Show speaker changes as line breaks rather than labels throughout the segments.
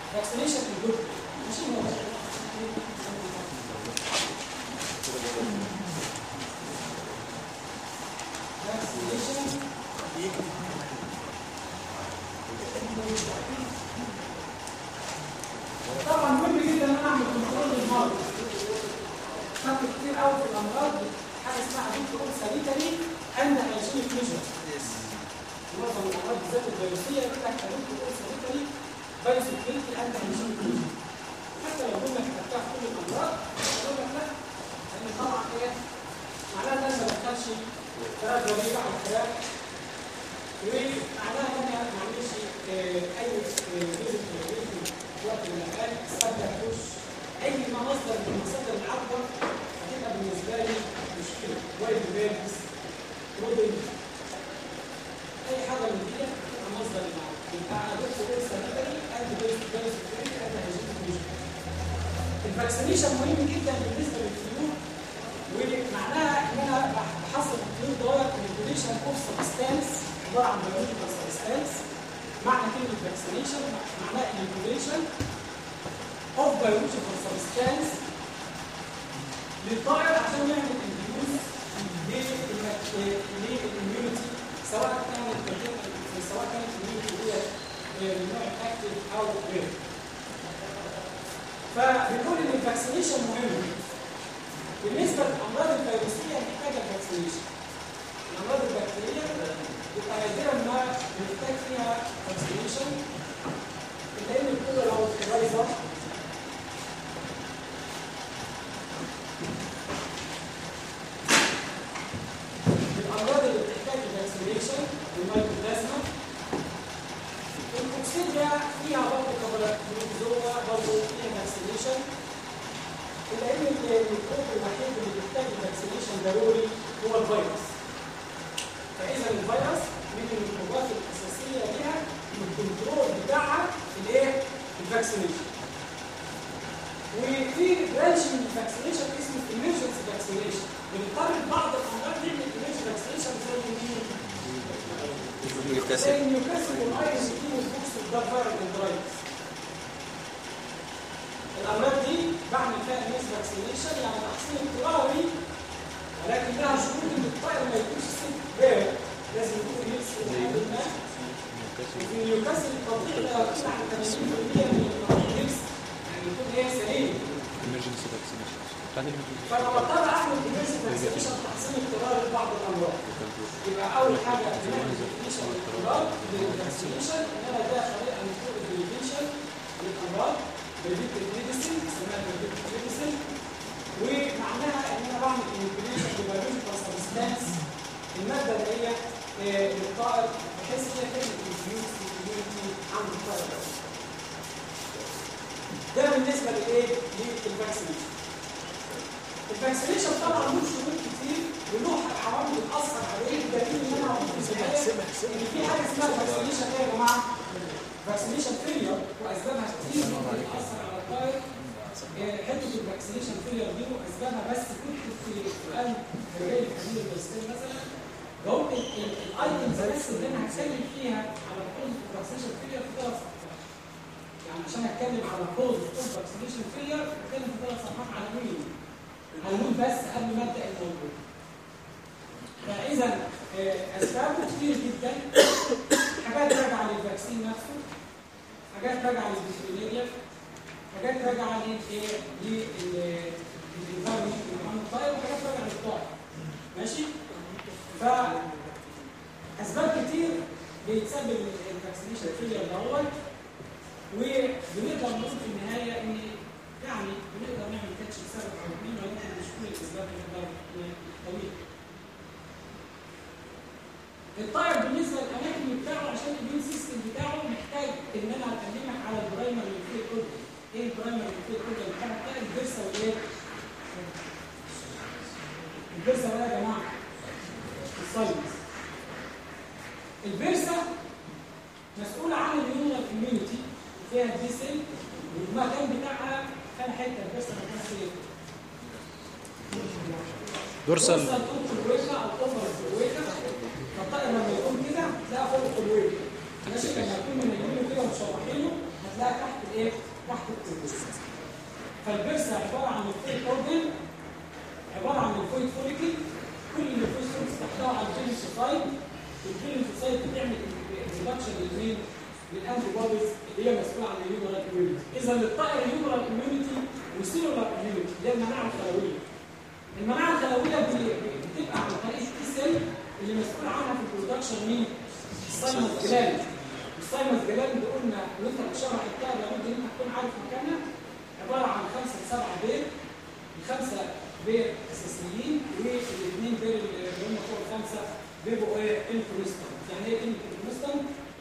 فاكسينيشن الجزء ماشي هو فاكسينيشن طبعا مهم جدا ان انا اعمل كنترول للمرض خدت كتير قوي في الامراض حاجه اسمها دكتور سانيتري اند هايجينيك ميجر معظم الامراض بالذات الفيروسيه يقول لك دكتور سانيتري فيروس الكلينيكي اند هايجينيك ميجر حتى لو قلنا كتبتها في كل الامراض يقول لك لا لان طبعا ايه معناها ده ما دخلش ثلاث ضريبه على الفراخ ومعناها ان انا ما عنديش آه، اي ريزك في وقت من الاوقات استبدل فلوس اي مصدر من مصادر العقبه هتبقى بالنسبه لي مشكله وايد بيرنس روبن اي حاجه من دي هتبقى مصدر العقبه يبقى انا ضفت بيرس سنتري قد بيرس بيرس فريق قد هيجيب الفاكسينيشن مهم جدا بالنسبه للطيور ومعناها ان انا بحصل الطيور دوت ريجوليشن اوف سبستانس عباره عن بيولوجيكال سبستانس معنى كلمه فاكسينيشن معناها انكوبيشن اوف بيولوجيكال سبستانس للطائر عشان يعمل انديوز للاميونيتي سواء كانت سواء كانت الاميونيتي هي من نوع اكتف او غيره فبنقول ان الفاكسينيشن مهم بالنسبه للامراض الفيروسيه محتاجه فاكسينيشن الامراض البكتيريه يبقى نادرا ما بنحتاج فيها فاكسينيشن لان الكل لو الفيروس الامراض اللي بتحتاج فاكسينيشن المايكوبلازما الكوكسيديا فيها برضه كبرزوما برضه فيها فاكسينيشن الا ان الميكروب الوحيد اللي بيحتاج فاكسينيشن ضروري هو الفيروس فاذا الفيروس من الميكروبات الاساسيه لها الكنترول بتاعها الايه؟ الفاكسينيشن وفي برانش من الفاكسينيشن اسمه emergency فاكسينيشن بنضطر بعض الامراض نعمل emergency فاكسينيشن زي مين؟ زي النيوكاسل والايرس دي والبوكس ده فايرال اندرايتس الامراض دي بعمل فيها ميس فاكسينيشن يعني تحصيل اضطراري ولكن لها شروط ان الطائر ما يكونش سيف بير لازم يكون ميكس ما وفي نيوكاسل التطبيق لا يقل عن 80% من التطبيق ميكس يعني يكون هي سليم
emergency vaccination
فانا بضطر اعمل emergency فاكسينيشن تحصيل اضطراري لبعض الامراض يبقى اول حاجه بنعمل ديفينيشن للامراض بالفاكسينيشن ان انا ده طريقه من طرق الديفينيشن للامراض بالفيكتور ميديسين اسمها بالفيكتور ميديسين ومعناها ان انا بعمل انكريشن لبيولوجيكال سبستانس الماده اللي هي آه، للطائر بحيث ان هي تعمل انفيوز اميونيتي عند الطائر ده. ده بالنسبه لايه؟ للفاكسينيشن. الفاكسينيشن طبعا له شروط كتير وله عوامل بتاثر عليه بدليل ان انا هقول في النهايه ان في حاجه اسمها فاكسينيشن ايه يا جماعه؟ فاكسينيشن فيلير واسبابها كتير ممكن تاثر على الطائر آه، حته الفاكسينيشن فيلير دي واسبابها بس كنت في سؤال مجال التحليل الماجستير مثلا بقول الايتمز بس اللي انا هتكلم فيها على كل الفاكسينيشن فيلير في ثلاث صفحات يعني عشان اتكلم على كوز اوف فاكسينيشن فيلير اتكلم في ثلاث صفحات على مين هنقول بس قبل ما ابدا الموضوع فاذا آه، اسبابه كتير جدا حاجات راجعه للفاكسين نفسه حاجات راجعه للبكتيريا حاجات راجعه للايه للانفايرمنت اللي عند الطائر وحاجات راجعه للطائر ماشي فاسباب كتير بيتسبب الفاكسينيشن فيلير دوت وبنقدر نقول في النهايه ان يعني بنقدر نعمل كاتش لسبب او اثنين ولكن مش كل الاسباب نقدر نقويها. الطائر بالنسبه للاماكن بتاعه عشان الاميون سيستم بتاعه محتاج ان انا اكلمك على البرايمري نيوكليك اورجن. ايه البرايمري نيوكليك اورجن بتاعه بتاع البرسه والايه؟ البرسه ولا يا جماعه؟ الساينس. البرسه مسؤوله عن اليونال كوميونتي فيها دي سيل والمكان بتاعها كان حته البرسه مكان فين؟
دورسال
توصل فوق الويكا او اوفر الويكا فالطائر لما يقوم كده تلاقي فوق الويكا ماشي لما يكون من اليمين كده مشرحينه هتلاقيها تحت الايه؟ تحت التربوز فالبرسة عبارة عن الفيل اورجن عبارة عن الفويد فوليكل كل الفويد فوليكل تحتوي على الجينوسوسايد الجينوسوسايد بتعمل انترودكشن للمين؟ للانتي بوديز اللي هي مسؤولة عن الهيومرال اميونيتي اذا للطائر الهيومرال اميونيتي والسيلولار اميونيتي اللي هي المناعة الخلوية المناعة الخلوية بي- بتبقى عن طريق التي سيل اللي مسؤول عنها في البرودكشن مين؟ السايمس جلاند السايمس جلاند قلنا وانت بتشرح الطائر لابد ان انت تكون عارف مكانها عبارة عن خمسة لسبعة بير الخمسة بير أساسيين والاثنين بير اللي هم فوق الخمسة بيبقوا ايه انفلوستن يعني ايه انفلوستن؟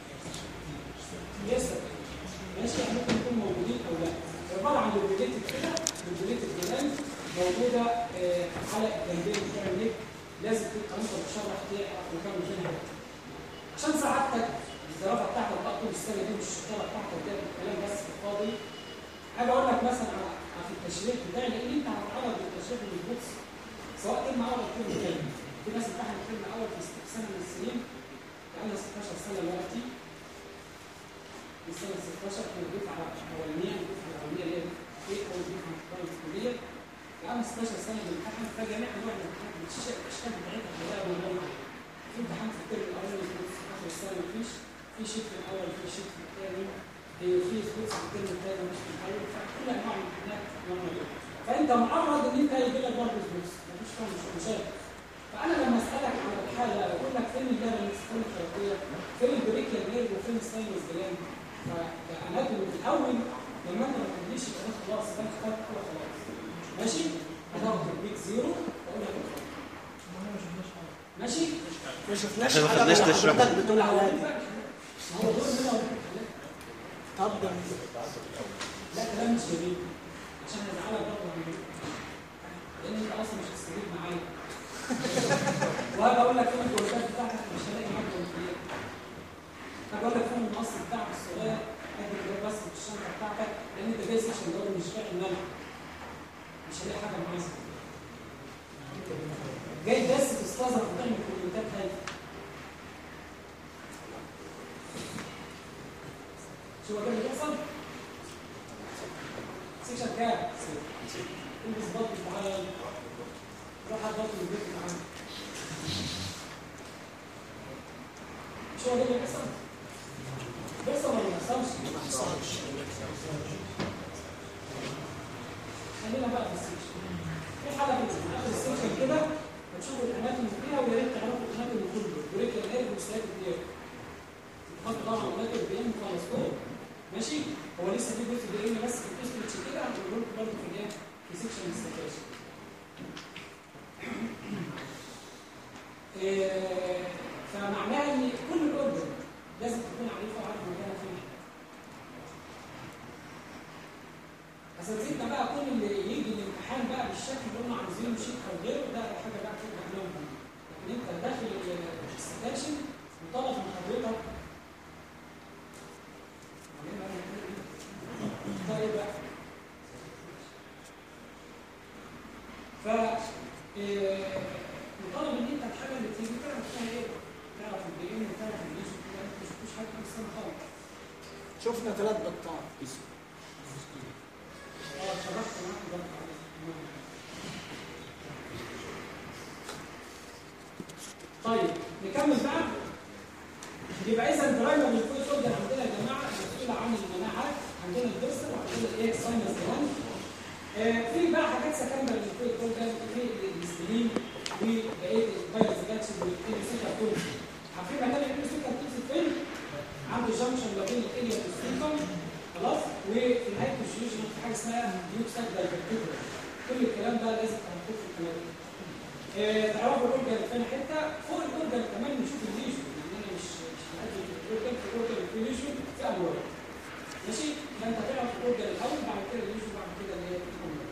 يس ماشي يعني ممكن يكونوا موجودين او لا عبارة عن لوبيليتد كده لوبيليتد جلاند موجودة آه، على الجنبين بتاع النك لازم تبقى انت بتشرح تعرف مكان فيها عشان سعادتك الزرافة بتاعتك بقى طول السنة دي مش الشطارة بتاعتك ده الكلام بس في الفاضي حاجه اقول لك مثلا على على في التشريح بتاعي لان انت هتتعرض للتشريح للبوكس سواء كلمه اول او كلمه ثانيه في ناس امتحنت كلمه اول في سنه من السنين بقالنا 16 سنه دلوقتي في سنه 16 كنا دفعه اولانيه الدفعه الاولانيه اللي هي ايه اول دفعه في الكليه بقالنا 16 سنه بنمتحن فجاه نحن نروح نمتحن الاشكال بتاعتها كلها بنروح في امتحان في الترم الاول في اخر السنه مفيش في شيت في الاول في شيت في الثاني في فلوس في الترم الثاني مش في الاول فكل انواع الامتحانات موجوده فانت معرض ان انت يجي لك برضه فلوس مفيش فيها مش مشاكل فانا لما اسالك على الحاله اقول لك فين اللبن فين التربيه فين البريكيا جليد وفين الساينس جلاند فاناتومي من الاول لما انت ما تديش يبقى خلاص ده انت خدت كده خلاص ماشي هتاخد البيك زيرو واقول لك الخط. ماشي
ما شفناش
إحنا ما
حاجة
خدناش
من
تشرح.
حضرتك بتقول عليها دي.
ما هو دول هنا ولا-
طب ده
لا كلام مش جميل عشان هزعلك برضه من لان انت اصلا مش هتستفيد معايا وهاجي اقول لك فين الجوازات بتاعتك مش هلاقي معاك جوازات هاجي اقول لك فين المقص بتاعك الصغير قد كده بس في الشنطه بتاعتك لان انت جاي سيكشن ده مش فاهم مالك مش هلاقي حاجه معاك جاي بس تستظرف وتعمل كومنتات هايفه شو هو ده اللي بيحصل؟ سيكشن كام؟ البس بطل تعالى روح هات بطل البيت تعالى شو هو ده اللي بيحصل؟ بيحصل ولا ما بيحصلش؟ خلينا بقى في السيكشن في حاجه في اخر السيكشن كده هتشوفوا الاماكن اللي فيها ويا ريت تعرفوا الاماكن اللي كله بريك الاير وسلاك الديار خط طبعا الاماكن بيعمل خلاص فوق ماشي هو لسه في جزء بيقل بس في الكوستريتش كده هنقول لكم برضه في الايه في سيكشن السكاشن إيه، فمعناها ان كل الاوردر لازم تكون عارفه وعارف مكانها فين اساتذتنا بقى كل اللي يجي الامتحان بقى بالشكل اللي هم عايزينه شيك او غيره ده حاجه بقى ترجع لهم لكن انت داخل السكاشن مطالب من حضرتك طيب بقى ف إيه، مطالب ان انت الحاجه اللي تيجي تعرف فيها ايه تعرف البي ام وتعرف الجيش وكده انت مش شفتوش حاجه في السنه خالص
شفنا ثلاث بطال
اه شرحت معاك ده طيب نكمل بقى يبقى اذا الدرايفر للفوي سولجر عندنا يا جماعه مسؤول عن المناعات عندنا الدرسل وعندنا الايه ساينس جلاند آه، في بقى حاجات سكندري للفوي سولجر في الانسولين وبقيه الفيروس جاتس والانسولين تولز عارفين مكان الانسولين تولز فين؟ عنده جنكشن ما بين الاليا والسيكم خلاص وفي نهايه الفيوجن في حاجه اسمها ديوكسيد دايفرتيبل كل الكلام ده لازم تحطوه في الكلام آه، تعرفوا الاورجن فين حته فوق الاورجن كمان نشوف الليجن يعني انا مش مش مقدم في الاورجن في الاورجن في ليجن في انواع ماشي فانت تعرف الاورجن الاول بعد كده الليجن بعد كده اللي هي الانواع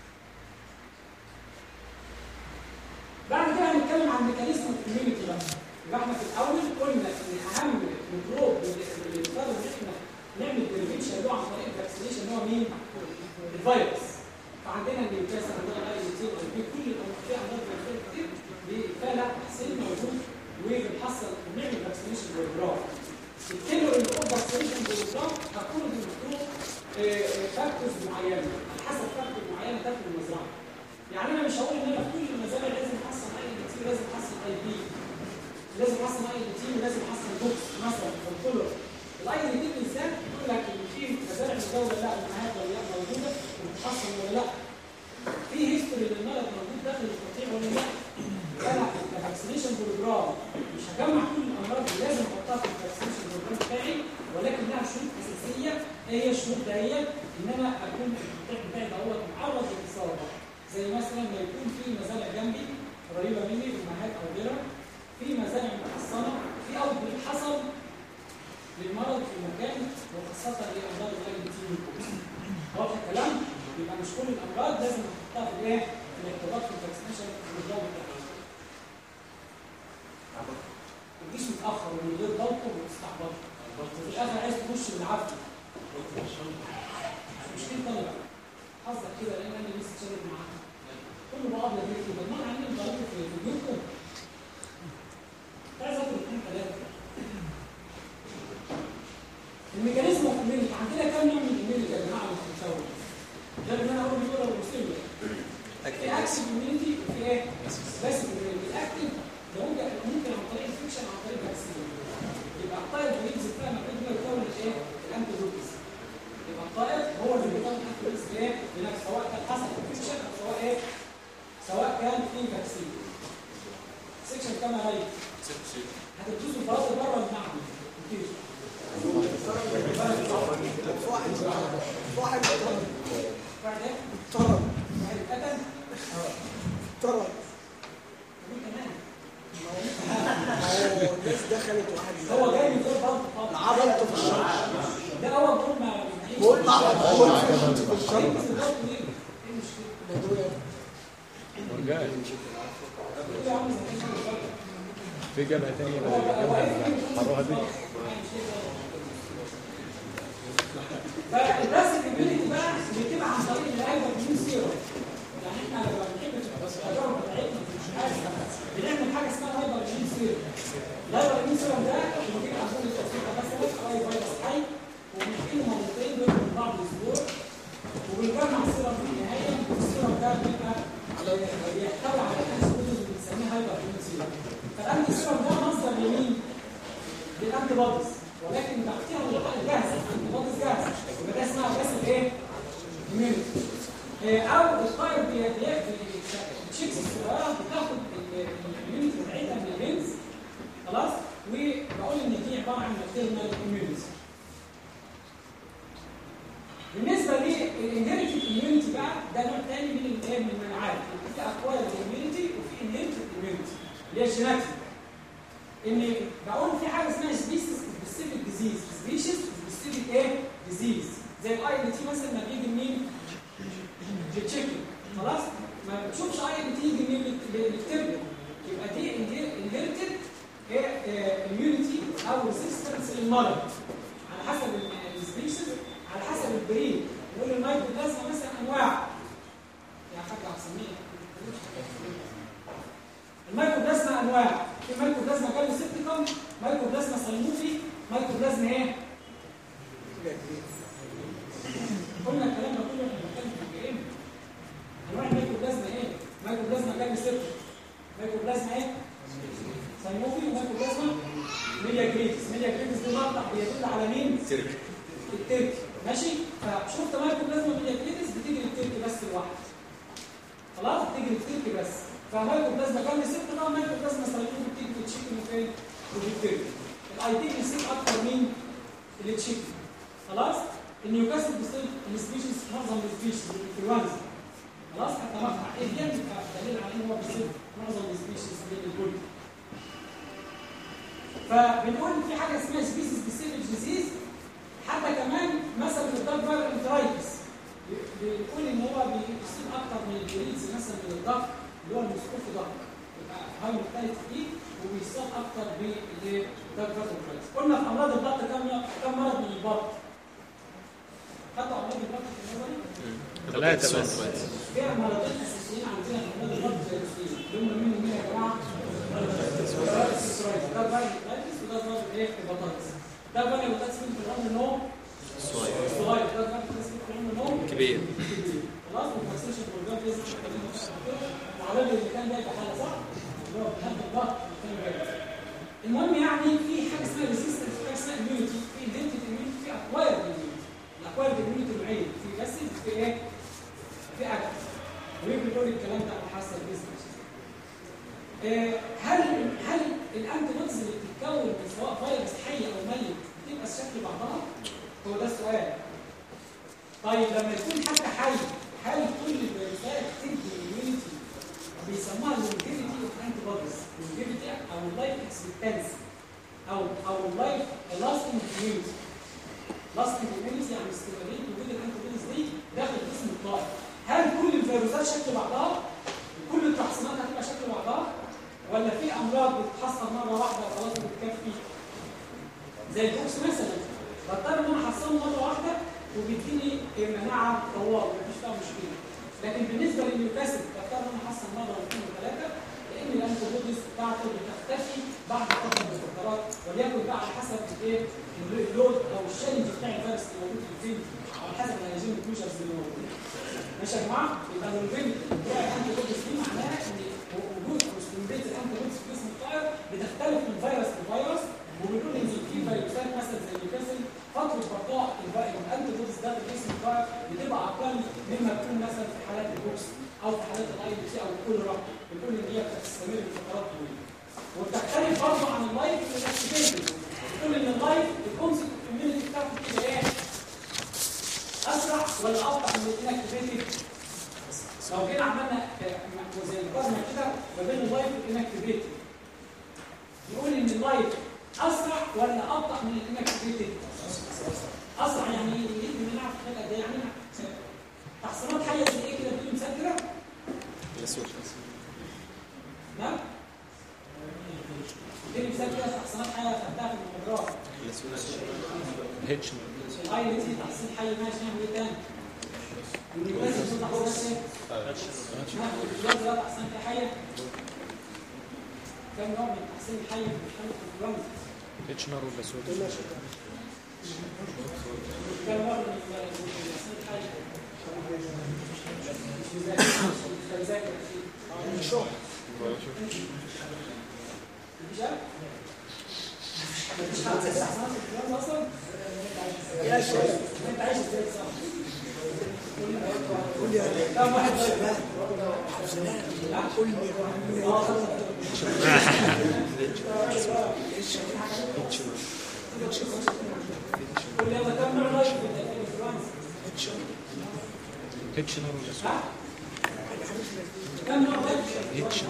بعد كده هنتكلم عن ميكانيزم الكوميونتي بقى يبقى احنا في الاول قلنا ان اهم ميكروب اللي بنقدر ان احنا نعمل بريفنشن له عن طريق الفاكسينيشن هو مين؟ الفيروس فعندنا النيوكاسل عندنا غير الزيت في كل في امراض مناعيه كتير فلا تحسين موجود وبنحصل بنعمل فاكسينيشن بالجراف الكيلو اللي هو فاكسينيشن بالجراف هتكون الدكتور معينه على حسب فاكتور معينه تاكل المزرعه يعني انا مش هقول ان انا في كل المزارع لازم احصل اي بي تي لازم احصل اي بي لازم احصل اي بي تي ولازم احصل بوكس مثلا كله الاي بي تي بالذات يقول لك ان في مزارع في الدوله لا الامهات ولا لا موجوده وبتحصل ولا لا في هيستوري للمرض موجود داخل القطيع ولا لا انا الفاكسينيشن بروجرام مش هجمع كل الامراض اللي لازم احطها في الفاكسينيشن بروجرام بتاعي ولكن لها شروط اساسيه ايه هي الشروط دهيت ان انا اكون القطيع بتاعي دوت معرض للاصابه زي مثلا ما يكون في مزارع جنبي قريبه مني امهات او غيرها في مزارع محصنه في اوت حصل للمرض في مكان وخاصه لامراض الاي بي تي واضح الكلام يبقى مش كل الامراض لازم نحطها في الايه في الاعتبار في الفاكسينيشن بروجرام بتاعي ما تجيش متاخر ومن غير ضغط وتستعبط وفي الاخر عايز تخش بالعافيه مش مشكله طلع حظك كده لان انا لسه شارك معاك كله بقى ابيض ليه كده ما عندي ضربت في في بيوتكم عايز اخد اثنين ثلاثه الميكانيزم اوف الميلك عندنا كام نوع من الميلك يا جماعه اللي بتتسوى ده اللي انا اقول بيقول المسلم في اكسب immunity وفي ايه؟ بس الاكتف ده ممكن ممكن عن طريق الفيكشن عن طريق الفاكسين يبقى الطائر بيجز بتاع ما بيقدر يكون الايه؟ الانتي بوديز يبقى الطائر هو اللي بيكون الانتي بوديز ايه؟ لنفسه سواء كان حصل فيكشن او سواء ايه؟ سواء كان في فاكسين سيكشن كام يا ريس؟ هتدوسوا الفرازه بره المعمل كتير
في واحد في واحد طرد
بعد ايه؟
طرد
بعد القتل
طرد
ومين كمان
هو الناس دخلت واحد
هو جاي من غير برضه طبعا
عضلته في الشرق
ده اول طول ما
بقول مع بقول في الشرق
ايه المشكله؟
الموضوع
ورجال
ايه يا عم زي كده
في جبهة تانية بدل الجبهة اللي حروها دي
فالرسم الكوميونتي بقى بتبقى عن طريق الهايبر مين سيرم يعني احنا لما بنحب التجارب بتاعتنا في الحاسه بنعمل حاجه اسمها هايبر مين سيرم الهايبر مين سيرم ده بنجيب عندنا التصوير مثلا او اي فيروس حي وبنحقنه مرتين بياخد من بعض اسبوع وبنجمع سيرم في النهايه والسيرم ده بيبقى بيحتوي على انتي بوديز اللي بنسميها هايبر مين سيرم فالانتي سيرم ده مصدر لمين؟ للانتي بوديز ولكن تحتيها الوقت جاهزه الانتي بوديز جاهزه يبقى ده اسمها بس الايه؟ immunity. آه، او الطائر التشيكس الصغيره بتاخد الاميونيتي بتاعتها من الهيلز خلاص وبقول ان دي عباره عن ماتيرنال اميونيتي بالنسبه للانهيرتد اميونيتي بقى ده نوع ثاني من الايه من المناعات في اكوايرد اميونيتي وفي انهيرتد اميونيتي اللي هي الجيناتيك ان بقول في حاجه اسمها سبيسيس سبيسيفيك ديزيز سبيشيز سبيسيفيك ايه ديزيز زي الاي ال تي مثلا ما بيجي منين للتشيكن خلاص ما بتشوفش اي ال تي يجي منين للتربيه يبقى دي انهيرتد اميونيتي او ريزيستنس للمرض على حسب السبيشيز على حسب البريد نقول المايكروبلازما مثلا انواع يا حاج عبد السميع المايكروبلازما انواع في مايكروبلازما جالوسيبتيكم مايكروبلازما صينوفي مايكروبلازما ايه قلنا الكلام ده كله احنا بنتكلم في الجريم انواع الميكروبلازما ايه مايكروبلازما جالوسيبتيك مايكروبلازما ايه صينوفي ومايكروبلازما ميليا جريتس ميليا جريتس دي مقطع بيدل على مين
ترك
التركي ماشي فشفت مايكروبلازما ميليا جريتس بتيجي للتركي بس لوحده خلاص بتيجي للتركي بس فمايكروبلازما كان ست بقى مايكروبلازما صينوفي بتيجي في التشيكن وفين وفي التركي الاي تي بيصير اكتر من التشيكن خلاص النيوكاسل بيصير السبيشيز معظم السبيشيز الانفلونزا خلاص حتى مقطع ايه دي بيبقى دليل على ان هو بيصير معظم السبيشيز من الكل فبنقول في حاجه اسمها سبيسيس سبيسيفيك ديزيز حتى كمان مثلا في الدارك فاير انترايتس بنقول ان هو بيصيب اكتر من الجريدز مثلا من الضغط اللي هو المسكوف ضغط يبقى هاي مختلف فيه وبيصاب اكتر بالدارك فاير انترايتس قلنا في امراض الضغط كم كم مرض من البطن خدوا امراض الضغط في النظري
ثلاثة بس
في مرضين اساسيين عندنا في امراض الضغط زي الفيل دول مين مين يا جماعه؟ ده فايروس وده فايروس ايه؟ هيباتايتس ده فايروس هيباتايتس مين في العمر ان هو صغير ده فايروس هيباتايتس مين في العمر ان هو
كبير
طيب لما يكون حتى حي هل كل الفيروسات تدي immunity بيسموها longevity of antibodies longevity او life expectancy او او life lasting immunity lasting immunity يعني استمراريه وجود الانتيبوديز دي داخل جسم الطائر هل كل الفيروسات شكل بعضها؟ كل التحصينات هتبقى شكل بعضها؟ ولا في امراض بتتحصل مره واحده وخلاص بتكفي؟ زي البوكس مثلا بضطر ان انا احصله مره واحده وبيديني مناعه طوال مفيش فيها مشكله لكن بالنسبه للنيوكاسل بضطر ان انا احصل مره واثنين وثلاثه لان الانتيبوديز بتاعته بتختفي بعد فتره من الفترات وليكن بقى على حسب الايه اللود او الشالنج بتاع الفيروس اللي موجود في الفيلم على حسب الانجين الكلوجرز اللي موجود ماشي يا جماعه يبقى الفيلم بتاع الانتيبوديز دي معناها ان وجود او استمراريه الانتيبوديز في جسم الطائر بتختلف من فيروس لفيروس وبنقول ان في فيروسات مثلا زي نيوكاسل فتره بقاء الانتيبوديز داخل جسم الطائر بتبقى اقل مما تكون مثلا في حالات البوكس او في حالات الاي بي سي او الكوليرا بنقول ان هي بتستمر لفترات طويله وبتختلف برضه عن اللايف الاكتيفيتد بتقول ان اللايف الكونسبت الكوميونتي بتاعته كده ايه؟ اسرع ولا ابطا من الانكتيفيتد؟ لو جينا عملنا آه، زي مقارنه كده ما بين اللايف والانكتيفيتد يقول ان اللايف اسرع ولا ابطا من الانكتيفيتد؟ اسرع يعني ايه؟ يدي مناعه في خلال قد ايه؟ يعني تحصينات حيه زي ايه كده بدون مثال كده؟ نعم؟ اديني مثال كده تحصينات حيه خدتها في المحاضرات
هيتش
الاي اللي دي تحصيل حي ماشي نعمل ايه تاني؟ النيوكلاسيك دول تحصيل ايه؟ نعم الانفلونزا ده تحصيل في حيه كم نوع من تحصيل الحي في الانفلونزا؟
هيتش نار ولا سود
كم نوع من تحصيل الحي؟ مش مذاكر مش مذاكر اكيد
الشهر
مفيش عارف؟ مفيش حد تحصيلات الانفلونزا اصلا؟
يا شباب
انت عايش ازاي صح؟
قول لي
كم واحد
حفظناه قول لي
قول لي يلا كم نوع لايف في الانفلونزا؟
هيتش نار ولا سود
ها؟ كم نوع لايف؟
هيتش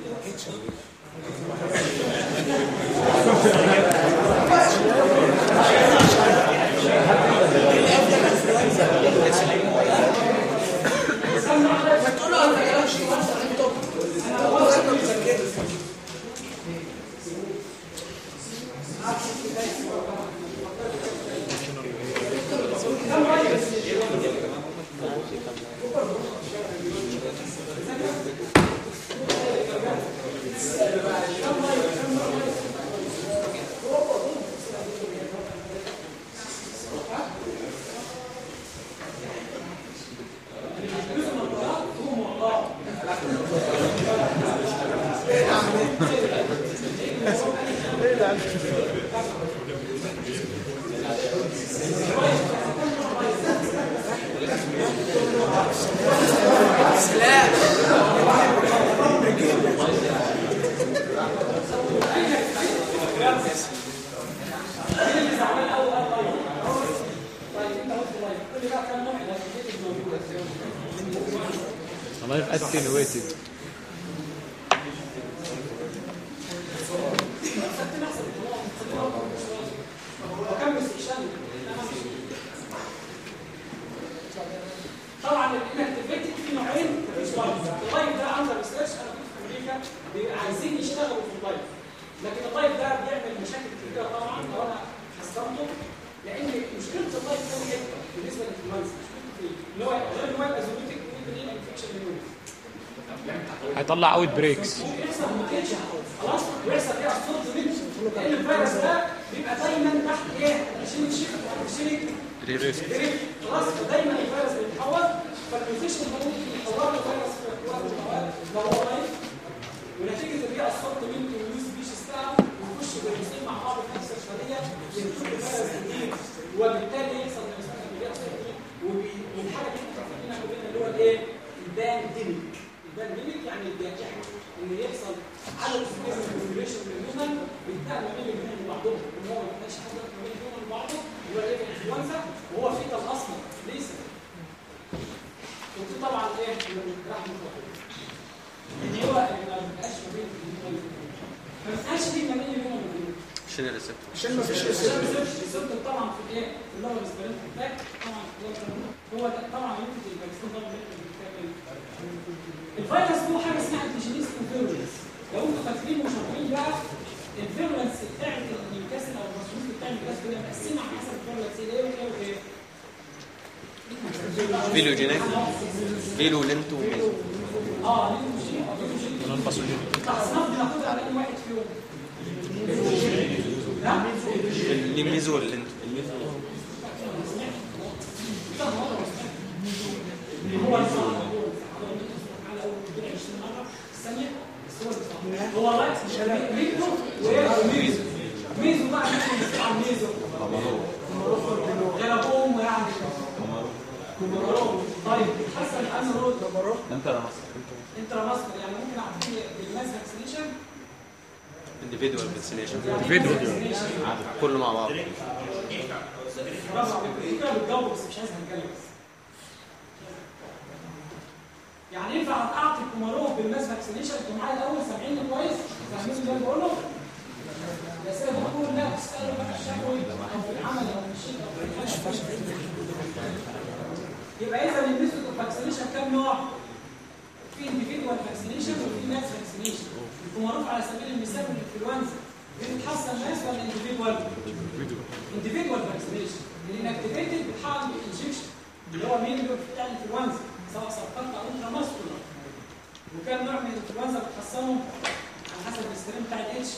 والله اتنويتد
وكم استشهاد طبعا الانكتيفيتد في نوعين مفيش لايف اللايف ده اندر ريسيرش انا كنت في امريكا بيبقى عايزين يشتغلوا في اللايف لكن اللايف ده بيعمل مشاكل كتيره طبعا لو انا حصلته لان مشكله اللايف ده ايه بالنسبه للانفلونزا مشكلته ايه؟ اللي هو غير ان هو يبقى زوجتك ممكن انفكشن منه
هيطلع اوت بريكس
يحصل ميوتيشن خلاص ويحصل ايه اصوات منه لان الفيروس ده بيبقى دايما تحت ايه؟ شيلك شيلك شيلك
ريريف
دريب خلاص فدايما الفيروس بيتحول فالميوتيشن ده ممكن يحول الفيروس في وقت من الاوقات لو هو لايف ونتيجه ان هي اصابت منه واليوز سبيشيز بتاعه ويخش بالمسلم مع بعض في نفس الخليه ينتج الفيروس جديد وبالتالي يحصل والحاجه دي بتفرق بيننا وبين اللي هو الايه؟ البانديميك البانديميك يعني الجائحه ان يحصل عدد كبير من البوبيوليشن من الهيومن بينتقل ما بين الهيومن وبعضهم ان هو ما يبقاش حد ما بين الهيومن وبعضه اللي هو الايه الانفلونزا وهو فيتال اصلا ليس
عشان الريسبتور
عشان ما فيش
الشيء
ريسبتور
الريسبتور طبعا في الايه؟ في اللور ريسبيرنت اتاك طبعا في اللور هو ده طبعا يمكن الفاكسين ده بيتكلم الفيروس له حاجه اسمها انتيجينيس انفيرولنس لو انتوا فاكرين وشاطرين بقى الفيرولنس بتاعت النيوكاسل او المصروف بتاع النيوكاسل ده مقسمه على حسب الفيرولنس ايه وايه وايه
فيلوجينيك فيلو لينتو ميزو
اه ليكوجين اه ليكوجين
نون باثوجينيك
الاصناف بناخدها على اي واحد فيهم ها؟
اللي ميزو لينتو
هو الصح على اول 20 مره في الثانيه بس هو الصح هو رايت ميزو وميزو ميزو بقى ميزو عن ميزو غلبهم يعني كومارو طيب حسن انا رود
انت يا مصر
انت مصر يعني ممكن اعطيه بالماس فاكسينيشن
individual vaccination
Individual.
كله مع بعض
برافو عليك الفكره بتجاوب بس مش عايز هنتكلم بس يعني ينفع اعطي الكومارو بالماس فاكسينيشن انتوا معايا الاول سامعيني كويس فاهمين اللي انا بقوله الاسئله بتقول لا تسالوا بقى الشكوي او في العمل او في الشيء او في الحاجه يبقى اذا الميثود اوف فاكسينيشن كام نوع؟ في individual فاكسينيشن وفي ماس فاكسينيشن معروف على سبيل المثال الانفلونزا بتتحصن ناس ولا individual؟ individual فاكسينيشن الانكتيفيتد بتحقن بالانجكشن اللي هو مين اللي بتاع الانفلونزا سواء سرطان او انتراماسكولار وكان نوع من الانفلونزا بتحصنه على حسب الاسترين بتاع الاتش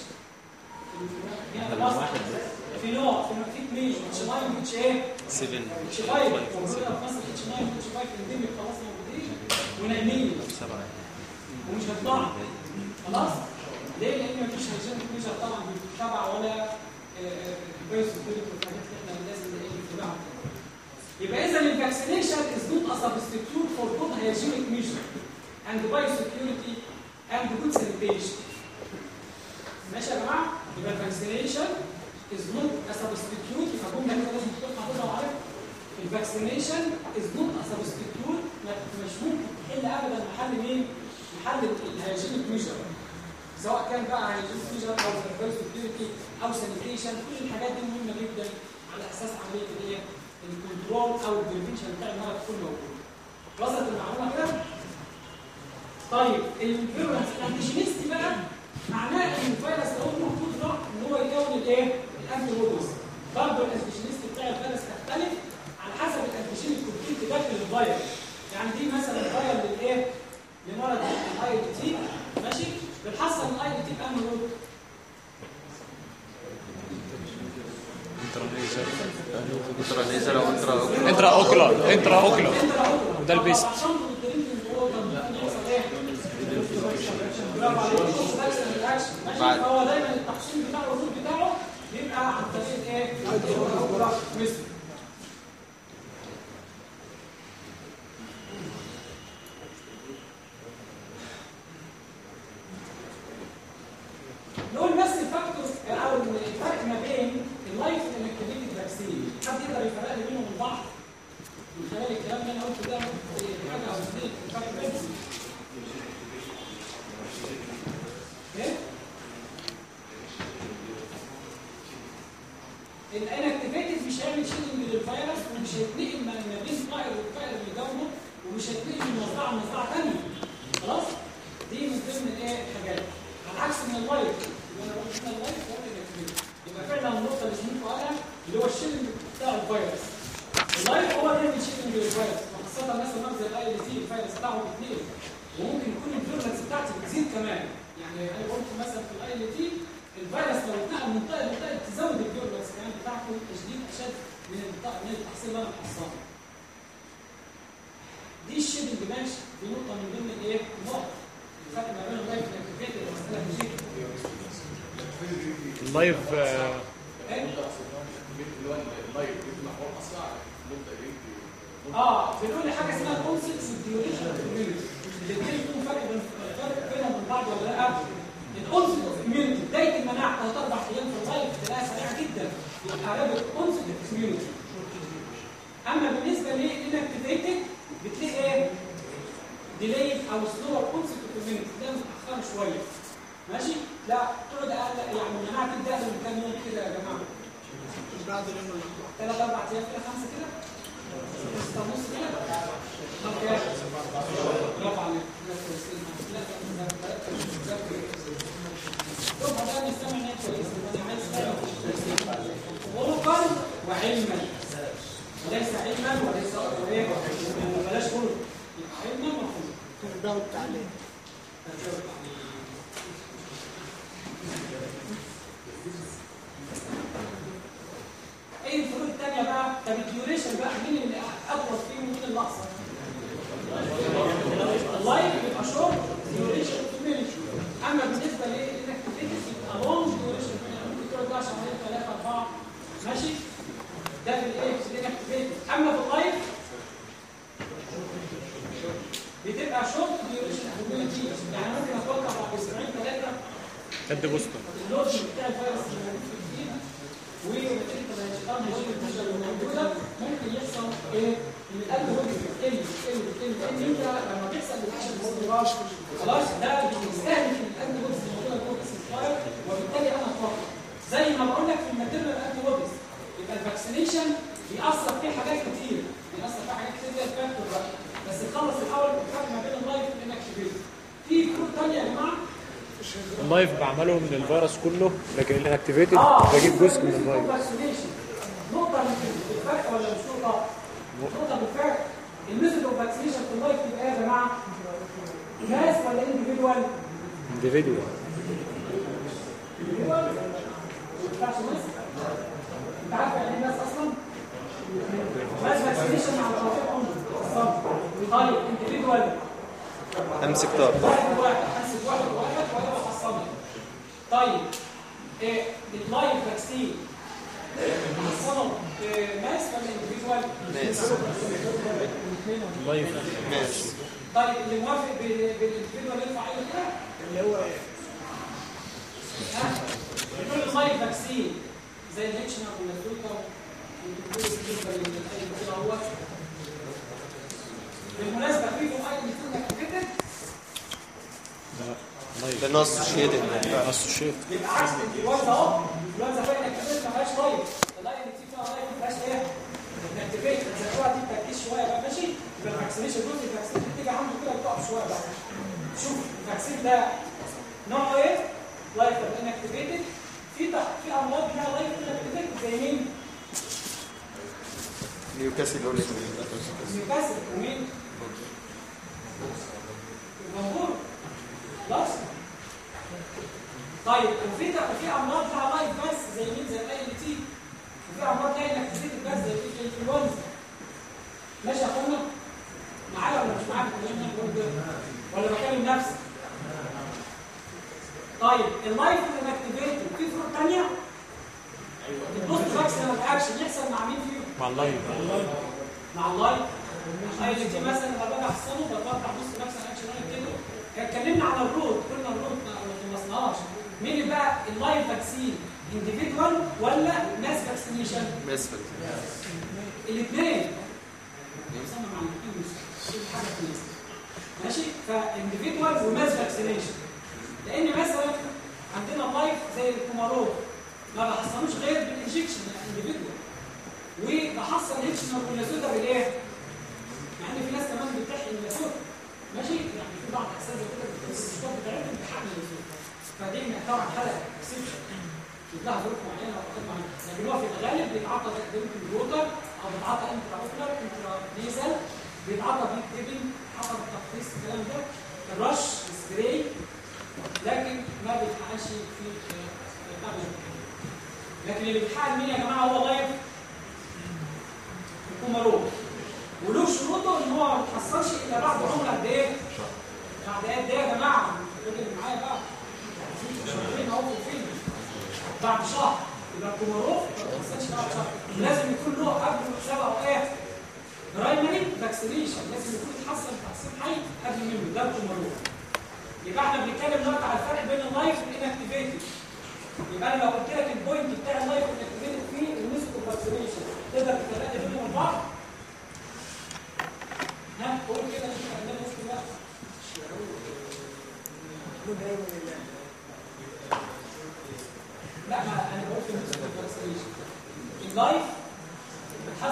في نوع في نوع في اثنين اتش 9 واتش ايه؟
7
اتش 5 موجوده في مصر اتش 9 واتش 5 انديميك خلاص موجودين ونايمين
7
ومش هيطلعوا خلاص ليه لان مفيش هيجين ميجر طبعا بيتبع ولا بيرس والحاجات اللي احنا لازم نتبعها يبقى اذا الفاكسينيشن از نوت ا سبستيتيوت فور جود هيجينيك ميجر اند بايو سكيورتي اند جود سانيتيشن ماشي يا جماعه يبقى الفاكسينيشن از نوت ا سبستيتيوت يبقى جمله كده لازم تكون حافظها وعارف الفاكسينيشن از نوت ا سبستيتيوت مش ممكن تحل ابدا محل مين؟ محل الهيجينيك ميجر سواء كان بقى هيجينيك ميجر او سيرفيس سكيورتي او سانيتيشن كل الحاجات دي مهمه جدا على اساس عمليه الايه؟ الكنترول او البريفنشن بتاع المرض تكون موجود. وصلت المعلومه كده؟ طيب الفيروس الانتيجينيستي بقى معناه ان الفيروس له قدره ان هو يكون الايه؟ الانتي بوديز. برضه الانتيجينيستي بتاع الفيروس تختلف على حسب الانتيجين الكونتنت داخل الفيروس. يعني دي مثلا فيروس للايه؟ لمرض الاي دي تي ماشي؟ بتحصل الاي دي تي بانهي رود؟
انترا نيزل او انترا
انترا اوكلر انترا اوكلر وده البيست
بعد.
هو دايما التحصيل بتاعه الرول بتاعه بيبقى عن طريق ايه؟ مثل نقول بس الفاكتور او الفرق ما بين اللايف انكتيفيتد فاكسين حد يقدر يفرق لي بينهم من بعض من خلال الكلام اللي انا قلته ده ممكن حاجه او اثنين الفرق بينهم ايه؟ الانكتيفيتد مش هيعمل شيلنج للفيروس ومش هيتنقل ما ما بين طائر والطائر اللي جنبه ومش هيتنقل من مزرعه لمزرعه ثانيه خلاص؟ دي من ضمن الايه الحاجات على عكس من اللايف اللي انا قلت هنا اللايف هو الانكتيفيتد يبقى فعلا النقطه اللي اسمه قالها اللي هو الشيلنج بتاع الفيروس اللايف هو بيعمل شيلنج للفيروس وخاصه مثلا نفس الاي ال تي الفيروس بتاعه بيتنقل وممكن يكون الفيرنس بتاعتي بتزيد كمان يعني انا قلت مثلا في الاي ال تي الفيروس لو اتنقل من منطقه لمنطقه تزود الفيرنس كمان بتاعته تشديد اشد من الط- من التحصيل اللي انا محصله دي الشيلنج ماشي دي نقطه من ضمن الايه؟ النقط الفرق ما بين اللايف والانكتيفيتد والمساله فيزيك
اللايف آه،
اه بنقول حاجه اسمها الكونسبت والديوريشن اوف immunity الاثنين فيهم فرق بين فرق بينهم وبين بعض ولا لا؟ الكونسبت اوف immunity بدايه المناعه ثلاث اربع ايام في اللايف تلاقيها سريعه جدا يبقى رابط كونسبت اوف immunity اما بالنسبه للانكتيفيتد بتلاقي ايه؟ ديلي او سلور كونسبت اوف immunity ده متاخر شويه ماشي؟ لا تقعد أقل- يعني المناعه تبدا من كام يوم كده
بعد اليوم الأربعاء
ثلاث اربع ايام كده خمسه كده ستة ونص كده طب كام؟ برافو عليك لا كويسين لا شوف ده نستمع ان هي كويسه انا عايز فعلا خلقا وعلما وليس علما وليس ايه بلاش خلق يبقى علما وخلق
التربية والتعليم
ايه الفروق الثانيه بقى طب الديوريشن بقى مين اللي اطول فيه ومين اللي اقصر اللايف بيبقى شورت ديوريشن فينيش اما بالنسبه للاكتيفيتيز يبقى لونج ديوريشن ممكن تقعد 10 3 4 ماشي ده في الايه في الاكتيفيتيز اما في اللايف بتبقى شورت ديوريشن يعني ممكن اتوقع بعد اسبوعين ثلاثه
قد بوستر
اللود بتاع الفيروس اللي موجود في الجين ونتيجه الانشطار هيجي النتيجه اللي موجوده ممكن يحصل ايه؟ ان القلب هو بيقل بيقل بيقل لان انت لما تحصل الاكشن باستمرار خلاص ده بيستهلك القلب بوكس اللي موجوده جوه الجسم بتاعك وبالتالي انا اتوقع زي ما بقول لك في الماتيريال انتي بوديز يبقى الفاكسينيشن بيأثر فيه حاجات كتير بيأثر فيه حاجات كتير زي الفاكتور بقى بس نخلص الاول الفرق ما بين اللايف والانكتيفيتي في فروق ثانيه يا جماعه
اللايف بعمله من الفيروس كله لكن الاكتيفيتد
اه
بجيب جزء من الفيروس
vaccination. نقطة من بالفرق ولا مش نقطة؟ نقطة بالفرق الميثود اوف فاكسينيشن في اللايف تبقى ايه يا جماعة؟ ناس ولا انديفيدوال؟
انديفيدوال
انديفيدوال؟ ما ينفعش ناس؟ انت عارف يعني ايه ناس اصلا؟ ناس فاكسينيشن مع التوفيق عمر بالظبط طيب انديفيدوال
امسك طار
واحد واحد حسب واحد واحد وانا بحصلها طيب إيه اللايف فاكسين حصلوا إيه ماس ولا انديفيدوال؟
ناس
اللايف
ماشي
طيب اللي موافق بال- بالانديفيدوال ينفع اي كده؟
اللي هو ايه؟
ها؟ بتقول اللايف فاكسين زي الهيتشنر والنازوكا والدكتور بالنسبه للاي كده هو بالمناسبه في اي بتكون اكتيفيتد
لايف
ده نص شيدنج
اسوشيت
يبقى عكس الانفلونزا اهو الانفلونزا فيها اكتيفيتد ما فيهاش لايف اللايف اللي فيها لايف ما فيهاش ايه؟ اكتيفيتد زي الوقت دي تركيز شويه بقى ماشي يبقى الفاكسينيشن جزء الفاكسين بتيجي عنده كده بتقف شويه بقى شوف الفاكسين ده نوعه ايه؟ لايف ولا انكتيفيتد في تح- في امراض فيها لايف انكتيفيتد زي مين؟
نيوكاسل اوليك
نيوكاسل ومين؟ الجمهور خلاص طيب وفي وفي امراض لها لايف بس زي مين زي الاي ال تي وفي امراض لها انكتيفيتد بس زي الانفلونزا ماشي يا اخوانا معايا ولا مش معايا في الكلام اللي أنا بقوله ده؟ ولا بكلم نفسي طيب اللايف انكتيفيتد في فروق ثانيه البوست فاكسينال اكشن يحصل مع مين فيهم؟
مع اللايف
مع اللايف اي اللي دي مثلا لما باجي احصله بطلع نص نفس الاكشن انا كده اتكلمنا على الروت قلنا الروت ما ما خلصناهاش مين اللي بقى اللايف فاكسين انديفيدوال ولا ماس فاكسينيشن
مسفل
الاثنين بيسمى مع الاثنين مش كل حاجه كويسه ماشي فانديفيدوال وماس فاكسينيشن لان مثلا عندنا اللايف زي الكومارو ما بحصلوش غير بالانجكشن يعني انديفيدوال وبحصل هيتشنر واللازوتا بالايه؟ مع ان في ناس كمان بتحقن اللازوتا ماشي يعني في بعض الاساتذه كده السيستم بتاعتهم بتحقن اللازوتا فدي طبعا حلقه اكسبشن لها ظروف معينه او معينه لكن هو في الغالب بيتعاطى تقديم الووتر او بيتعاطى انترا اوكلر انترا نيزل بيتعاطى بيك تيبن حسب التخصيص الكلام ده الرش سبراي لكن ما بيتحقنش في آه، قبل لكن اللي بيتحقن مين يا جماعه هو لايف الكومارو وله شروطه ان هو ما بيتحصلش الا بعد عمر قد ايه؟ بعد قد ايه يا جماعه؟ الراجل اللي معايا بقى شهرين اهو في الفيلم بعد شهر يبقى الكوماروف ما بيتحصلش بعد شهر لازم يكون له قبل سبقه ايه؟ برايمري فاكسينيشن لازم يكون اتحصل تحصيل حي قبل منه ده الكوماروف يبقى احنا بنتكلم دلوقتي على الفرق بين اللايف والانكتيفيتد يبقى انا لو قلت لك البوينت بتاع اللايف والانكتيفيتد في الميثود فاكسينيشن تقدر تتلاقي بينهم من بعض ها قول كده مش هنعمل نفس الوقت
محمود دايما الله
لا ما انا بقول في الميثود فاكسينيشن اللايف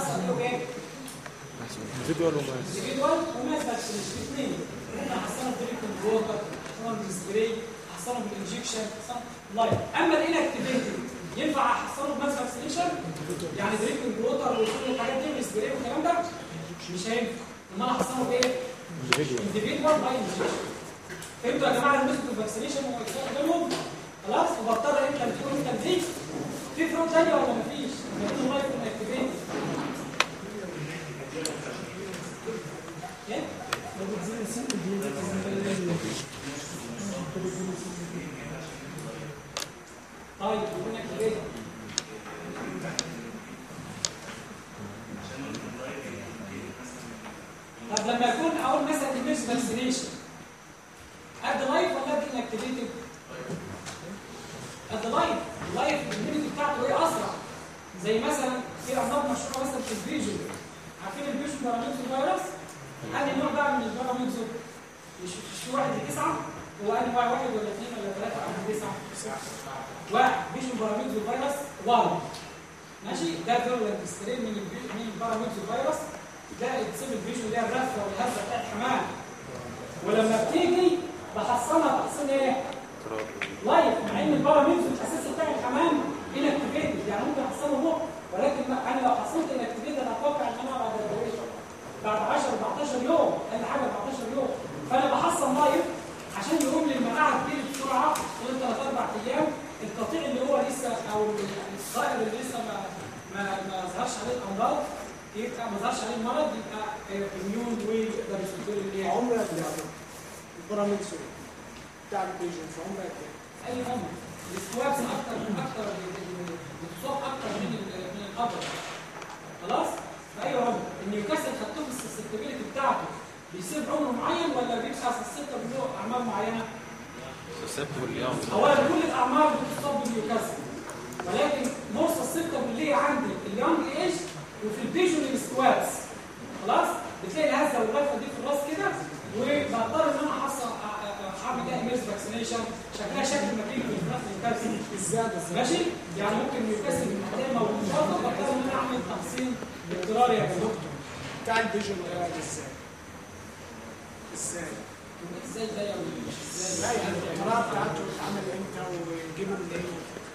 بيحصل ايه وايه؟
فيديو ولا ماس
individual وماس فاكسينيشن الاثنين ممكن احصلهم بريكن ووتر احصلهم بالسبراي احصلهم بالانجكشن احصلهم لايف اما الانكتيفيتد ينفع احصله بماس فاكسينيشن يعني دريكن ووتر وكل الحاجات دي والسبراي والكلام ده مش هينفع امال احصله بايه؟
فيديو
individual باي انجكشن فهمتوا يا جماعه الميثود فاكسينيشن بينهم خلاص وبضطر انت بتقول انت نزيد في فروق ثانيه ولا مفيش؟ مفيش لايف انكتيفيتد ايه؟ طيب يكون اكتيفيتد طب لما يكون اقول مثلا الميرس فاكسينيشن قد لايف ولا قد انكتيفيتد؟ قد لايف لايف الاميونيتي بتاعته ايه اسرع زي مثلا في امراض مشهوره مثلا في الفيجن عارفين الفيجن باراميتر فيروس؟ أنهي نوع بقى من الباراميتر؟ مش مش في واحد لتسعه هو انواع واحد ولا اثنين ولا ثلاثه ولا تسعه؟ واحد فيجن باراميتر فيروس 1 ماشي ده فيرولنت سترين من الفي- من الباراميتر فيروس ده يتسمى الفيجن اللي هي الرفه والهزه بتاعت الحمام ولما بتيجي بحصلها تحصيل ايه؟ لايف مع ان الباراميتر الاساسي بتاع الحمام انكتيفيتد يعني ممكن احصله هو ولكن ما- انا لو حصلت انكتيفيتد اتوقع ان انا بعد قد ايه؟ بعد 10 14 يوم اقل حاجه 14 يوم فانا بحصل لايف عشان يقوم لي المناعه تجيلي بسرعه خلال 3 4 ايام القطيع اللي هو لسه او يعني الصائر اللي لسه ما ما ما ظهرش عليه الامراض يبقى ما ظهرش عليه المرض يبقى اميون ويقدر يصد لي الايه؟
عمرها قد ايه؟ الباراميتر بتاع البيشنت عمرها قد ايه؟
اي عمر السكوابس اكتر من اكتر بتصاب اكتر من ال- من القدر خلاص في اي عمر النيوكاسل خدته في السستابيليتي بتاعته بيسيب عمر معين ولا بيبقى سستة له اعمار معينه
سبت اليوم
اولا كل الاعمار بتصاب بالنيوكاسل ولكن مرصى السته اللي هي عندي اليونج ايج وفي الفيجن السكوابس خلاص بتلاقي الهزه والغرفه دي في الراس كده وبضطر ان انا احصل أ- أ- اعمل بيها ايميرس فاكسينيشن شكلها شكل مكين في الفراخ نيوكاسل
الزياده
ماشي يعني ممكن يكسب هتلاقي موجود برضه بضطر ان انا اعمل تحصين باضطرار يا دكتور
بتاع البيشنت قاعد ازاي؟ ازاي؟
ازاي ده يا ولد؟ ازاي
لا يعني القرار بتاعته اتعمل امتى وجيبه منين؟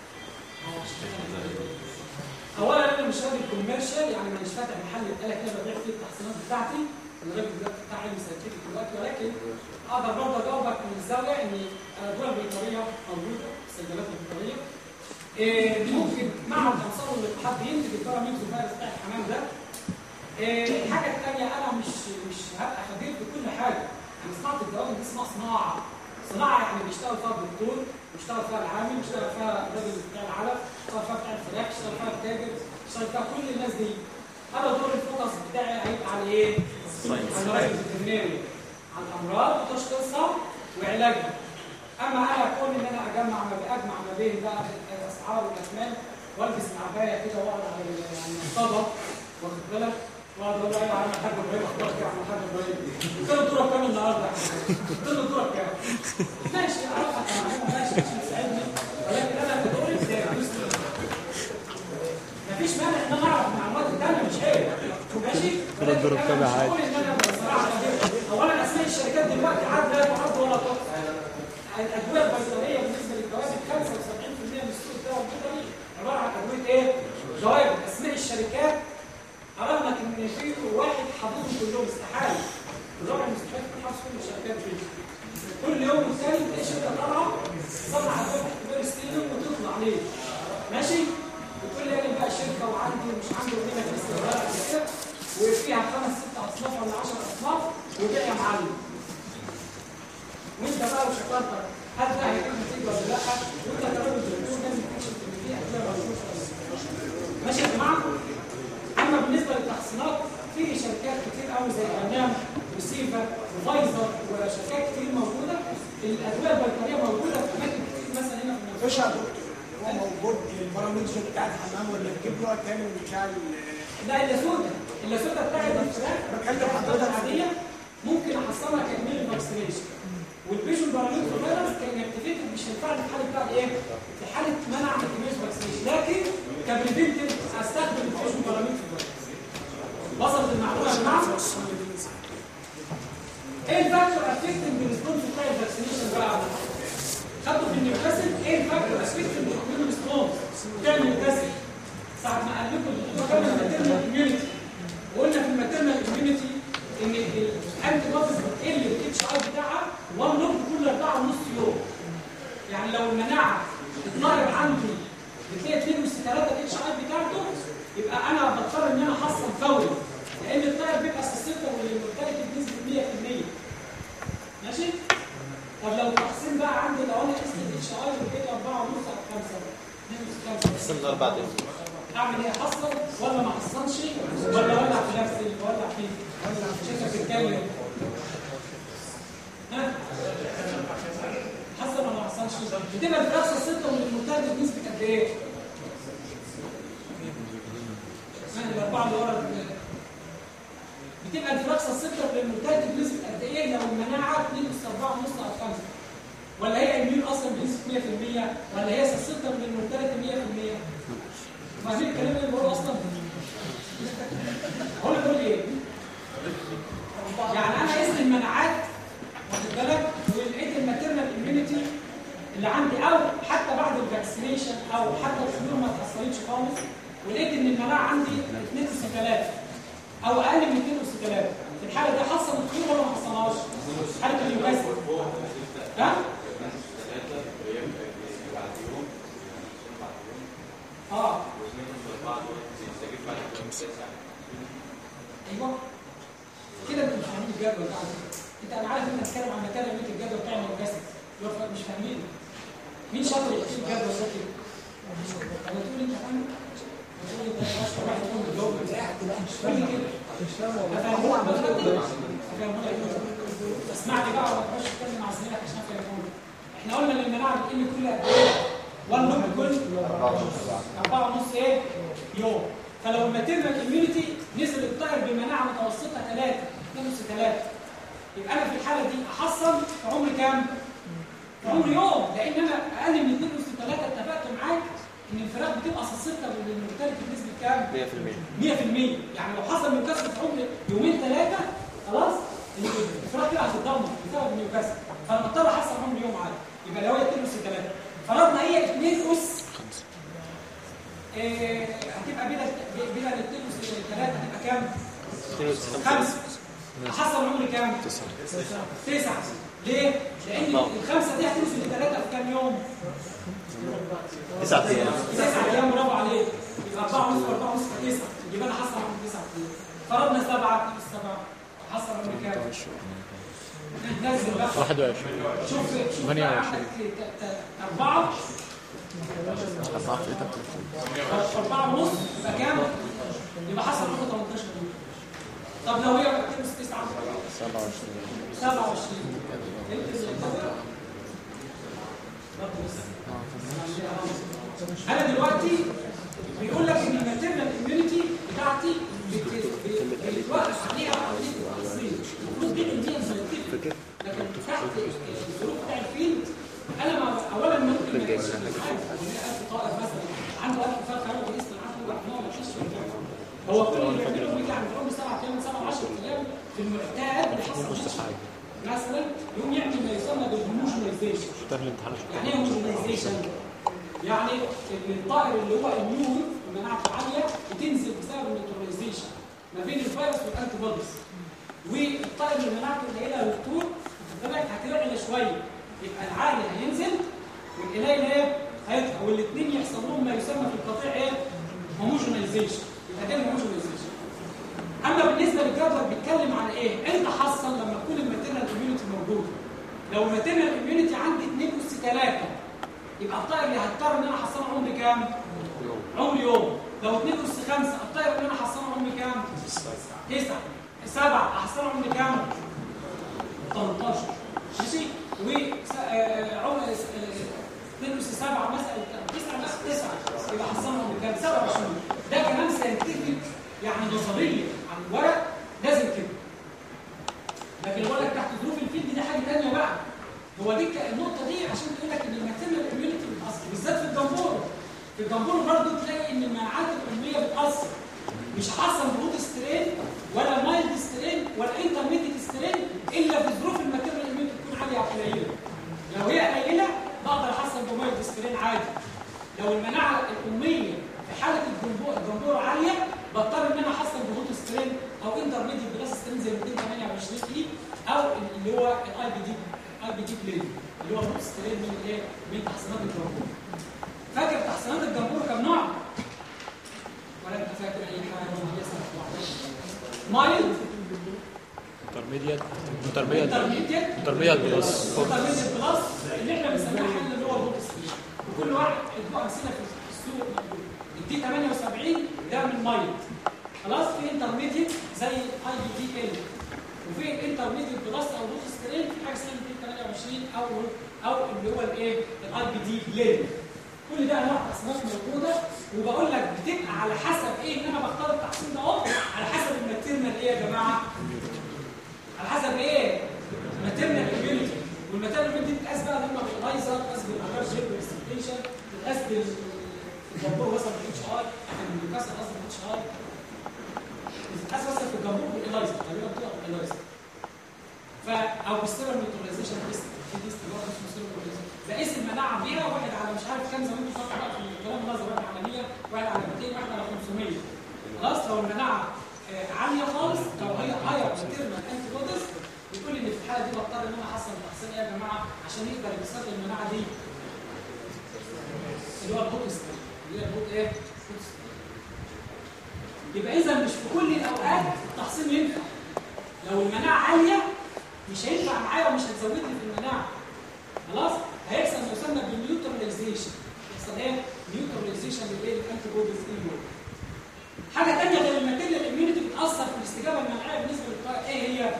اولا انا مش راجل كوميرشال يعني مش فاتح محل بقاله كده ببيع فيه التحصينات بتاعتي الراجل ده بتاع علم سيرتيفيك دلوقتي ولكن اقدر برضه اجاوبك من الزاويه ان الادويه البيطريه موجوده السجلات البيطريه إيه دي ممكن مع الامصار اللي حد ينتج الباراميتر فيروس بتاع الحمام ده إيه الحاجه الثانيه انا مش مش هبقى خبير في كل حاجه انا صناعه الدواجن دي اسمها صناعه صناعه يعني بيشتغل فيها الدكتور بيشتغل فيها العامل بيشتغل فيها الراجل بتاع العلف بيشتغل فيها بتاع الفراخ بيشتغل فيها التاجر بيشتغل فيها كل الناس دي انا دور الفوكس بتاعي هيبقى على ايه؟ على الراجل الفيترينري على الامراض وتشخيصها وعلاجها اما انا كون ان انا اجمع ما اجمع ما بين بقى الاسعار والاثمان والبس العبايه كده واقعد على ال- على المصطبه واخد بالك واقعد اقول ايوه يا عم الحاج ابراهيم اخبارك إيه يا عم الحاج ابراهيم قلت له دورك كام النهارده قلت له دورك كام ماشي اعرفك يا معلم ماشي عشان تساعدني ولكن انا في دوري زي مفيش مانع ان انا اعرف المعلومات الثانيه مش عيب ماشي ولكن
الدور
انا
التاني
مش
عادي.
هقول ان انا بصراحه اولا اسماء الشركات دلوقتي عاد لا تعد ولا تحصى الادويه البيطريه بالنسبه للجوائز 75% من السوق الدواء البيطري عباره عن ادويه ايه؟ جوائز اسماء الشركات ارغمك ان في واحد حافظهم كلهم استحاله بالرغم من مستحيل تكون حافظ كل الشركات دي كل يوم والتاني تلاقي شركه طالعه تصنع ادويه اختبار ستيليوم وتطلع عليه ماشي؟ وتقول لي انا بقى شركه وعندي ومش عندي وهنا في استغلال كده وفيها خمس ست اصناف ولا 10 اصناف وبيع يا معلم وانت بقى وشطارتك هل ده هيجيب نتيجه ولا لا وانت كراجل دكتور لازم تكشف ان في ادويه مغشوشه ولا مش مغشوشة. ماشي يا جماعه اما بالنسبه للتحصينات في شركات كتير قوي زي غنام وسيفا وفايزر وشركات كتير موجوده الادويه البيطريه موجوده في اماكن كتير مثلا هنا في
مفيش
المنطقه
يا دكتور هو موجود الباراميتر بتاع الحمام ولا تجيب له تاني من بتاع ال-
لا الا سودا الا سودا بتاعت الفراخ
بكلم حضرتك في
عاديه ممكن احصلها كامل فاكسينيشن والبيشن باراميتر فيروس كان اكتيفيتد مش هينفع في الحاله بتاعت ايه؟ في حاله منع اكتيفيشن فاكسينيشن لكن كبريفنتيف استخدم البيشن باراميتر فيروس وصلت المعلومه يا جماعه ايه الفاكتور افكتنج الريسبونس بتاع الفاكسينيشن بقى خدوا في النيوكاسل ايه الفاكتور افكتنج الاميون ريسبونس بتاع النيوكاسل ساعه ما قال لكم الدكتور كان الماتيرنال اميونيتي وقلنا في الماتيرنال اميونيتي ان الانتي بوديز بتقل الاتش اي بتاعها 1 لوب كل 4 ونص يوم يعني لو المناعه اتضرب عندي بتلاقي 2 اس 3 الاتش اي بتاعته يبقى انا بضطر ان انا احصل فوري لان الطائر بيبقى سيستم والمورتاليتي بنسبه 100% ماشي طب لو التحسين بقى عندي لو انا قست الاتش اي ولقيت 4 ونص او 5 2 اس 5
استنى اربع دقايق
اعمل ايه احصل ولا ما احصلش ولا اولع في نفسي ولا في شكلك بتتكلم ها حصل ولا ما حصلش بتبقى في نفس السته من المرتد بنسبه قد ايه؟ ها الاربعه اللي ورا دول. بتبقى الفراكسه السته من المرتد بنسبه قد ايه لو المناعه 2 اس 4 ونص او 5 ولا هي الميون اصلا بنسبه 100% ولا هي السته من المرتد 100% فاهمين الكلام اللي بقوله اصلا هقول لك ايه يعني انا قست المناعات واخد بالك ولقيت الماتيرنال اميونيتي اللي عندي او حتى بعد الفاكسينيشن او حتى الحلول ما اتحصلتش خالص ولقيت ان المناعه عندي 2 اس 3 او اقل من 2 اس 3 في الحاله دي حصل الخير ولا ما حصلهاش؟ حاله اليوكاسل ها؟ اه ايوه كده انتوا مش فاهمين الجدول ده انت انا عارف انك بتتكلم عن مكان ميت الجدول بتاع المكاسب يوفق مش فاهمين مين شاطر يكتب الجدول ده كده انا تقول انت فاهم تقول انت اشطر واحد يقوم بالجو بتاعك قول لي كده
مش فاهم
افهموك بقى افهموك اسمعني بقى وما تخش تتكلم مع زميلك عشان افهمك احنا قلنا ان المناعه بتقل كل قد ايه؟ 1 لوب كل 4 ونص ايه؟ يوم فلو الماتيرنال اميونيتي نزل الطائر بمناعه متوسطه 3 2 اس 3 يبقى انا في الحاله دي احصل في عمر كام؟ في عمر يوم لان انا اقل من 2 اس 3 اتفقت معاك ان الفراخ بتبقى سلسلتها بالمورتاليتي بنسبه كام؟
100%
100% يعني لو حصل نيوكاسل في عمر يومين ثلاثه خلاص الفراخ كده هتتدمر بسبب النيوكاسل فانا بضطر احصل عمر يوم عادي يبقى لو هي 2 اس 3 فرضنا هي 2 اس إيه، هتبقى بلا بلا ال 2 اس 3 هتبقى كام؟ 5 حصل عمر كام؟ تسعة ليه؟ لأن الخمسة دي هتنزل لثلاثة في كام يوم؟
تسعة ايام
تسعة أيام برافو عليك يبقى أربعة ونص أربعة ونص في تسعة يبقى أنا حصل عمر تسعة أيام فرضنا سبعة في السبعة حصل عمر كام؟ نزل بقى
21
شوف شوف
28.
بقى عندك ت- ت- أربعة
أربعة في إيدك
أربعة ونص يبقى كام؟ يبقى حصل عمر 18 يوم طب لو هي بتلبس تسعة
27
27 انا دلوقتي بيقول لك ان الماتيرنال اميونيتي بتاعتي بت- بت- بتوقف عليها عمليه التحصيل المفروض بين المية سنتين لكن تحت الظروف بتاع الفيلد انا ما اولا ممكن ما يكونش عارف ان هي 1000 طائر مثلا عنده 1000 فرخ انا بقيس العقل واحد ما فيش هو كل اللي بيعمله بيجي عند الام سبع ايام سبع 10 ايام في المعتاد بيحصل مثلا يقوم يعمل ما يسمى بالهوموجينيزيشن
تاهل الامتحان
يعني ايه هوموجينيزيشن؟ يعني ان الطائر اللي هو اميون ومناعته عاليه بتنزل بسبب النيوتراليزيشن ما بين الفيروس والانتي بوديز والطائر اللي مناعته قليله يا دكتور واخد بالك هتعلى شويه يبقى العالي هينزل والقليل ايه؟ هيطلع والاثنين يحصل لهم ما يسمى في القطيع ايه؟ هوموجينيزيشن يبقى ده الهوموجينيزيشن اما بالنسبه للجدول بيتكلم على ايه؟ امتى حصل لما تكون الماتيرنال اميونيتي موجوده لو الماتيرنال اميونيتي عندي 2 اس 3 يبقى الطائر اللي هضطر ان انا احصله عمر كام؟ عمر يوم لو 2 اس 5 الطائر اللي انا احصله عمر كام؟ 9 7 احصله عمر كام؟ 18 ماشي؟ و س- آه، عمر 2 اس 7 مثلا 9 لا 9 يبقى حصله عمر كام؟ 27 ده كلام ساينتفك يعني نظريا عن الورق لازم كده لكن بقول لك تحت ظروف الفيلد دي حاجه ثانيه بقى هو دي ك- النقطه دي عشان تقول لك ان الماتيرنال اميونيتي بتاثر بالذات في الجمبور في الجمبور برضه تلاقي ان المناعات الاميه بتاثر مش حصل روت سترين او انترميديت بلس سترين زي 228 اي او اللي هو الاي بي دي اي بي دي بلين اللي هو نص سترين من ايه من تحسينات الجمهور فاكر تحسينات الجمهور كم نوع ولا انت فاكر اي حاجه هي سنه مايلد
انترميديت انترميديت
انترميديت
انترميديت بلس
انترميديت بلس اللي احنا بنسميها حل اللي هو البوك سترين كل واحد ادوا امثله في السوق الدي 78 ده من مايلد خلاص في انترميديت زي اي بي دي ال وفي انترميديت بلس او بوك سترين في حاجه اسمها 228 او او اللي هو الايه الاي بي دي بلين كل ده انواع تصنيف موجوده وبقول لك بتبقى على حسب ايه ان انا بختار التحصيل ده اهو على حسب الماتيرنال ايه يا جماعه على حسب ايه ماتيرنال اميونيتي والماتيرنال اميونيتي بتتقاس بقى لما بالايزر بتتقاس بالالرجيك بريستيشن بتتقاس بالجمهور مثلا بالاتش اي الكسر قصدي بالاتش اي بتتقاس مثلا في الجمهور بالالايزر تقريبا بتبقى بالالايزر ف او بالسيرم نيوتراليزيشن تيست في تيست اللي هو اسمه سيرم نيوتراليزيشن بقيس المناعه بيها واحد على مش عارف كام زي ما انتم فاكرين بقى في الكلام النظري واحد على 100 واحد على 200 واحد على 500 خلاص لو المناعه آه، عاليه خالص لو هي هاير ماتيرنال انتي بوديز بتقول لي ان في الحاله دي بضطر ان انا احسن التحصين ايه يا جماعه عشان يقدر يستخدم المناعه دي اللي هو الهوت ستيل اللي هي الهوت ايه؟ هوت ستيل. يبقى اذا مش في كل الاوقات التحصين ينفع لو المناعه عاليه مش هينفع معايا ومش هتزود لي في المناعه خلاص هيحصل ما يسمى بالنيوتراليزيشن يحصل ايه نيوتراليزيشن للايه الانتي بوديز دي حاجه ثانيه غير الماتيريال اميونيتي بتاثر في الاستجابه المناعيه بالنسبه للطائر ايه هي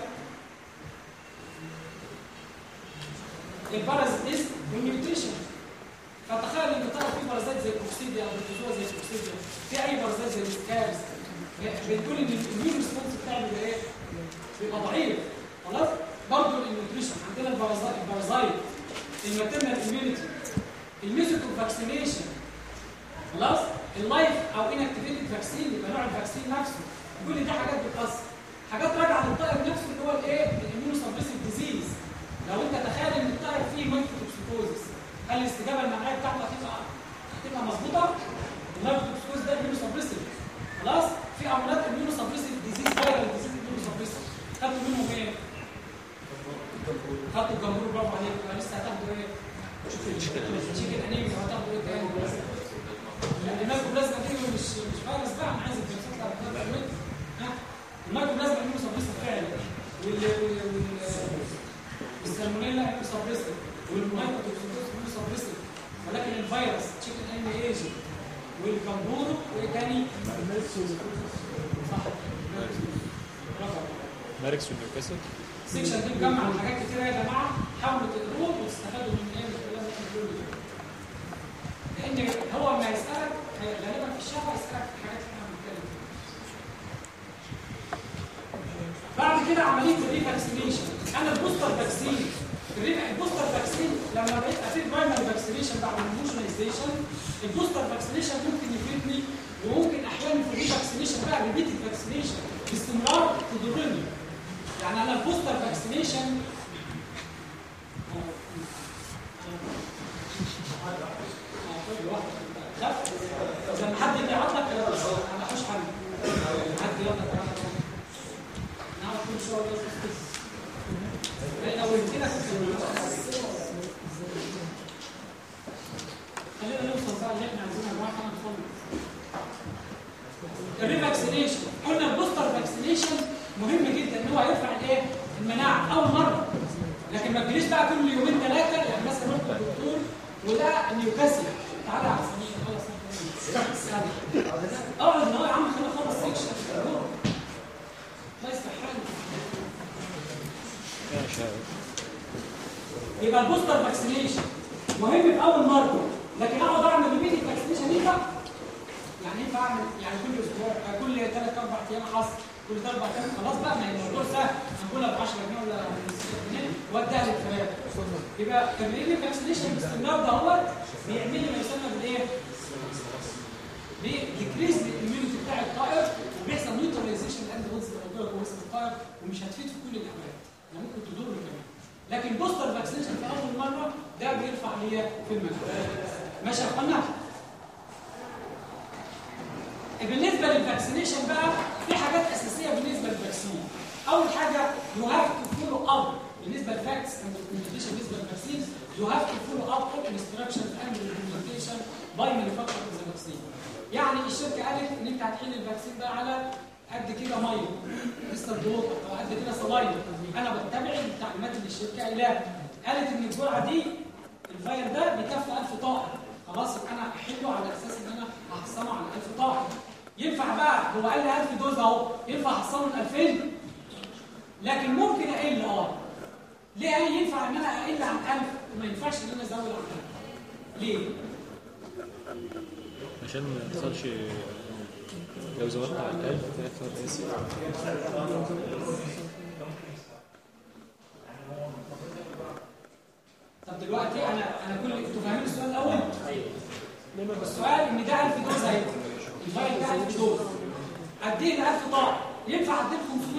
البارازيتيزم والنيوتريشن فتخيل ان الطائر فيه بارازيت زي الكوكسيديا او البروتوزوا زي الكوكسيديا في اي بارازيت زي السكابس بتقول ان الاميون ريسبونس بتاعي بيبقى ايه بيبقى ضعيف خلاص برضه النيوتريشن عندنا البارازايت البارازايت الماتيرنال اميونيتي الميثود اوف فاكسينيشن خلاص اللايف او انكتيفيتد فاكسين يبقى نوع الفاكسين نفسه كل دي حاجات بتاثر حاجات راجعه للطائر نفسه اللي هو الايه الاميونو سبريسيف ديزيز لو انت تخيل ان الطائر فيه مايكروتوكسيكوزيس هل الاستجابه المناعيه بتاعته هتبقى هتبقى مظبوطه المايكروتوكسيكوز ده اميونو سبريسيف خلاص في امراض اميونو سبريسيف ديزيز فايرال ديزيز اميونو سبريسيف خدتوا منهم ايه خدتوا الجمهور برافو عليك يبقى لسه هتاخدوا ايه تشيكن انيميا هتاخدوا ايه تاني المايكروبلازما دي مش مش فيروس بقى انا عايز الفيروسات اللي هتطلع ها المايكروبلازما اميونو سبريسيف فعلا وال وال والسالمونيلا اميونو سبريسيف والمايكروتوكسيكوز اميونو سبريسيف ولكن الفيروس تشيكن انيميا ايجنت والكمبورو وايه تاني؟ صح برافو عليك.
ماركس والنيوكاسل
السكشن دي مجمع حاجات كتيره يا جماعه حاولوا تقروه وتستفادوا من ايه من الكلام اللي احنا بنقوله ده. لان هو ما يسالك غالبا في الشفا يسالك في الحاجات اللي احنا بنتكلم فيها. بعد كده عمليه الريفاكسينيشن انا البوستر فاكسين الريف- البوستر فاكسين لما بقيت في برايمري فاكسينيشن بعد البوشنايزيشن البوستر فاكسينيشن ممكن يفيدني وممكن احيانا في الريفاكسينيشن بقى ريبيتد فاكسينيشن باستمرار تضرني يعني انا البوستر فاكسينيشن لما حد بيعطلك انا اخش حل حد يلا تعالى نعرف كل شويه لو قلت لك خلينا نوصل بقى اللي احنا عايزينه يا جماعه خلينا نخلص الريفاكسينيشن قلنا البوستر فاكسينيشن مهم جدا ان هو يرفع الايه المناعه اول مره لكن ما تجيليش بقى كل يومين ثلاثه يعني مثلا رحت للدكتور وده نيوكاسل تعالى يا عسلين خلص اقعد ان هو يا عم خلينا نخلص سيكشن الله يصلح حالك
يا شاء
يبقى البوستر فاكسينيشن مهم في اول مره لكن اقعد اعمل ريبيت فاكسينيشن ينفع يعني ينفع اعمل يعني كل اسبوع آه، كل ثلاث اربع ايام حصر كل ثلاث اربع ايام خلاص بقى ما هي الموضوع سهل هنقولها ب 10 جنيه ولا 15 جنيه واديها للفراخ يبقى الريبيت فاكسينيشن باستمرار دوت بيعمل لي ما يسمى بالايه؟ بيكريز الاميونيتي بتاع الطائر وبيحصل نيوتراليزيشن لاند بودز اللي موجوده جوه جسم الطائر ومش هتفيد في كل الاحوال يعني ممكن تضر كمان لكن بوستر فاكسينيشن في اول مره ده بيرفع ليا في المناعه ماشي يا اخوانا بالنسبه للفاكسينيشن بقى في حاجات اساسيه بالنسبه اول حاجه يو هاف تو فولو اب بالنسبه للفاكتس اند الكوميونيكيشن بالنسبه للفاكسينز يو هاف تو فولو اب all instructions and implementation by manufacturer of the vaccine يعني الشركه قالت ان انت هتحل الفاكسين ده على قد كده ميه مستر دوت او قد كده صلايد انا بتبع التعليمات اللي الشركه قايلاها قالت ان الجرعه دي الفايل ده بيكفي 1000 طائر خلاص يبقى انا احله على اساس ان انا هحصنه على 1000 طائر ينفع بقى هو قال لي 1000 دوز اهو ينفع احصنه ل 2000 لكن ممكن اقل اه ليه قال لي ينفع ان انا اقل عن 1000 وما ينفعش ان انا ازود عن 1000 ليه؟
عشان ما يحصلش لو زودت على الألف تحصل آسف
طب دلوقتي انا انا كل انتوا فاهمين السؤال الاول؟ ايوه السؤال ان ده 1000 دوز اهي الفايل ده 1000 دوز قد ايه ده 1000 طاقه ينفع اديك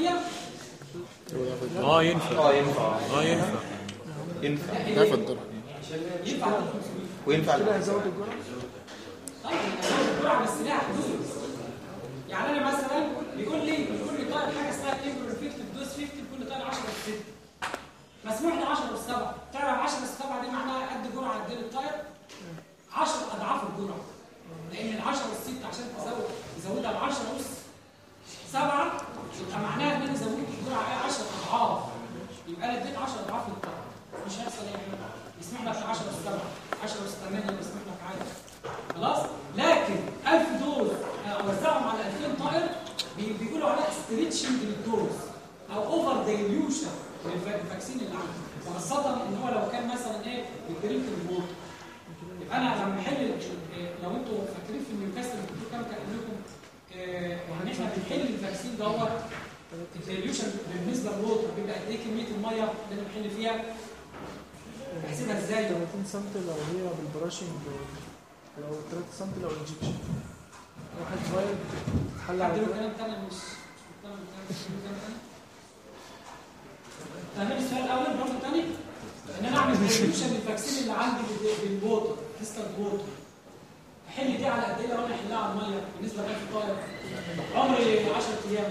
500
اه ينفع
اه ينفع
اه ينفع
ينفع
كيف الجرعة
ينفع اديك 500
وينفع
كده هيزود الجرعة
طيب أنا الجرعه بس لها حدود يعني انا مثلا بيقول لي بيقول لي طائر حاجه اسمها ايبرو افكتيف دوز 50 كل طائر 10 في 6 مسموح لي 10 في 7 تعرف 10 في 7 دي معناها قد جرعه قد ايه الطائر 10 اضعاف الجرعه لان ال 10 والست عشان تزود تزودها ل 10 ونص 7 يبقى معناها ان انا زودت الجرعه ايه 10 اضعاف يبقى انا اديت 10 اضعاف للطائر مش هيحصل اي حاجه يسمح لك 10 في 7 10 في 8 يسمح لك عادي خلاص لكن 1000 دوز اوزعهم على 2000 طائر بي- بيقولوا عليها ستريتشنج للدوز او اوفر ديليوشن للفاكسين اللي عندي وخاصه ان هو لو كان مثلا ايه بالدرينك ريبورت يبقى انا لما احل إيه، لو انتوا فاكرين في النيوكاسل الدكتور كان كان لكم إيه، ان احنا بنحل الفاكسين دوت الديليوشن بالنسبه للوتر بيبقى قد ايه كميه الميه اللي انا بنحل فيها بحسبها ازاي
30 سم لو هي بالبراشنج لو 3 سم لو انجكشن واحد فايل تتحل على
عندنا
كده.
كلام تاني مش كلام تاني تعمل السؤال الاول الرقم الثاني ان انا اعمل ديستريبيوشن للفاكسين اللي عندي بال- بالووتر ديستال ووتر احل دي على قد ايه لو انا احلها على الميه بالنسبه لغايه الطائر عمري 10 ايام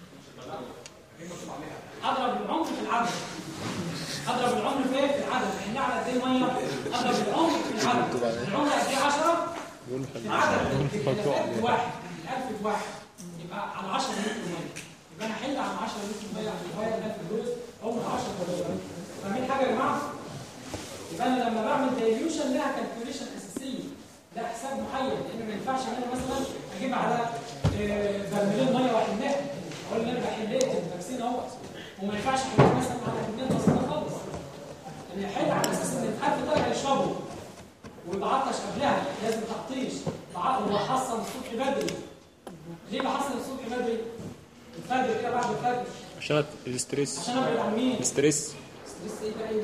اضرب العمر في العدد اضرب العمر في إيه؟ في العدد احلها على قد ايه ميه اضرب العمر في العدد العمر قد ايه 10
يقول
العدد
خلي مفتوح
الألف
عليه
واحد الألف واحد يبقى على 10 لتر ميه يبقى انا احل على 10 لتر ميه على الفايل 1000 دوز عمر 10 دقائق فاهمين حاجه يا جماعه؟ يبقى انا لما بعمل دايليوشن لها كالكوليشن اساسيه ده حساب محير لان ما ينفعش ان انا مثلا اجيب على آه، برميلين ميه واحلها اقول ان انا بحليت الفاكسين اهو وما ينفعش احلها مثلا على كميه بسيطه خالص ان احل على اساس ان الحد ده هيشربه ويتعطش قبلها لازم تعطيش تع- وحصل الصبح بدري ليه بحصل الصبح بدري؟ الفجر كده بعد الفجر
عشان الاستريس
عشان ابعد عن مين؟
الاستريس
لسه ايه بقى ايه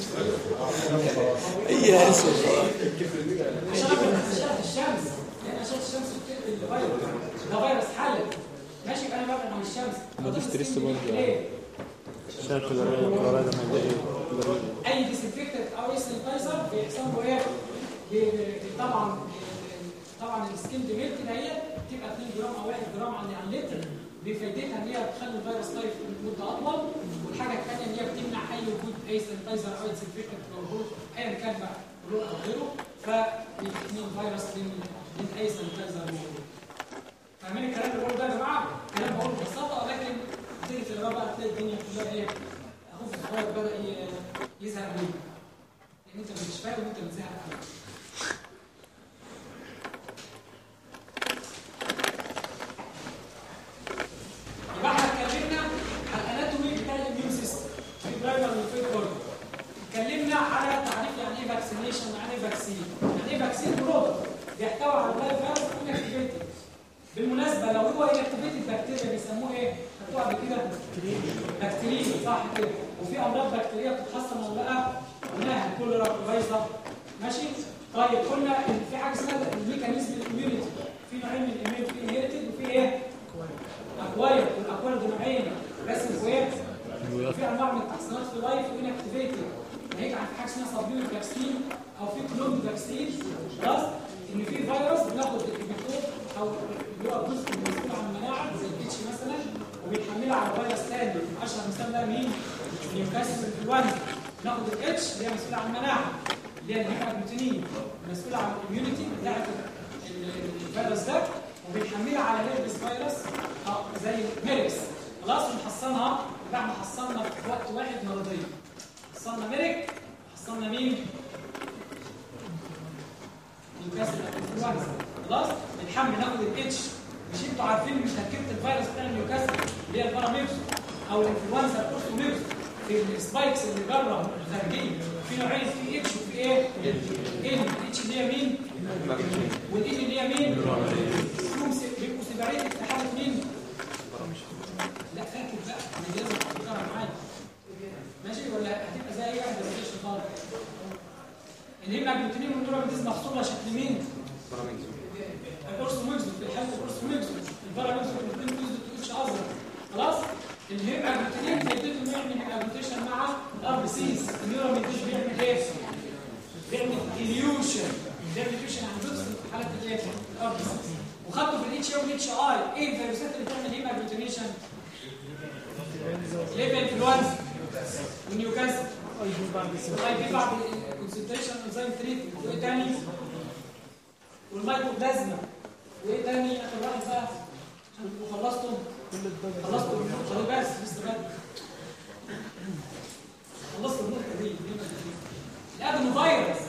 اي اسف
عشان ابعد عن اشعه الشمس لان اشعه الشمس بتقتل الفيروس ده فيروس حل ماشي يبقى انا ببعد عن الشمس
ما ده ستريس برضه.
ليه؟
شايف الكلوريد لما يبقى ايه
اي ديسنفكتنت او اي سانيتايزر بيحصل له ايه؟ بي- بي- طبعا طبعا السكين ديميلت هي بتبقى 2 جرام او 1 جرام عن عن لتر بفايدتها ان هي بتخلي الفيروس لايف مده اطول والحاجه الثانيه ان هي بتمنع اي وجود اي سانيتايزر او ديسنفكتنت موجود ايا كان بقى كلور او غيره فبيحمي الفيروس من من اي سانيتايزر موجود فاهمين الكلام اللي بقوله ده يا جماعه؟ كلام بقوله ببساطه ولكن تيجي تقرا بقى تلاقي الدنيا كلها ايه؟ اخوك الصغير بدا ي- يزهق منك لان انت مش فاهم وانت بتزهق منك يبقى احنا اتكلمنا عن الاناتومي بتاع الاميون سيستم في برايمر وفي كورد اتكلمنا على تعريف يعني ايه فاكسينيشن يعني ايه فاكسين يعني ايه فاكسين برودكت بيحتوي على اللايف فيروس انكتيفيتد بالمناسبه لو هو انكتيفيتد بكتيريا بيسموه ايه؟ خدتوها قبل كده بكتيريا صح كده وفي امراض بكتيريه بتتحصل ولا لا؟ قلناها الكوليرا والفيروس ماشي؟ طيب قلنا ان في حاجه اسمها الميكانيزم الاميونيتي في نوعين من الاميونيتي في انهيرتد وفي ايه؟ اكواير والاكواير دول نوعين رسم كويس وفي انواع من التحصينات في لايف وان اكتيفيتد هيجي عن حاجه اسمها سبليون فاكسين او في كلون فاكسين خلاص ان في فيروس بناخد الانهبيتور او اللي هو جزء مسؤول عن المناعه زي الاتش مثلا وبيتحملها على فيروس تاني اشهر مثال ده مين؟ نيوكاسل انفلونزا ناخد الاتش اللي هي مسؤوله عن المناعه اللي هي الهيباتوتينين مسؤوله عن الاميونيتي بتاعت ال- ال- الفيروس ده وبنحملها على هيربس فيروس اه زي ميركس خلاص ونحصنها بعد ما حصلنا في وقت واحد مرضين حصلنا ميرك حصلنا مين؟ نيوكاسل انفلونزا خلاص بنحمل ناخد الاتش مش انتوا عارفين مش تركيبه الفيروس بتاع نيوكاسل اللي هي الباراميبس او الانفلونزا البروتوميبس في السبايكس اللي بره الخارجيه في نوعين في اتش وفي ايه؟ ان الاتش اللي هي مين؟ والان اللي هي مين؟ فيهم س- بيبقوا سيباريتد في حاله مين؟ لا فاكر بقى انا لازم افكرها معايا ماشي ولا هتبقى زي اي واحده مش خالص الهيماجلوتينين والنوراميديز مفصوله شكل مين؟ الأورثوميكسون في حالة الأورثوميكسون الباراميكسون الاثنين بيزدوا اتش ازرق خلاص الهيم اجلوتينين بيبتدي انه يعمل اجلوتيشن مع الار بي سيز النيوروميديز بيعمل ايه؟ بيعمل ديليوشن بيعمل ديليوشن عن جزء في حالة الايه؟ الار بي سيز وخدته في الاتش ام اتش اي ايه الفيروسات اللي بتعمل هيم اجلوتينيشن؟ ليه انفلونزا ونيوكاسل
اي بي بعد السنة
طيب في بعض الكونسنتريشن انزيم تريتمنت وايه تاني؟ والمايكوبلازما وايه تاني اخر واحد بقى عشان تبقوا خلصتم
كل الدرجة
خلصتوا طيب بس لسه بدري خلصتوا النقطه دي الادنو فيروس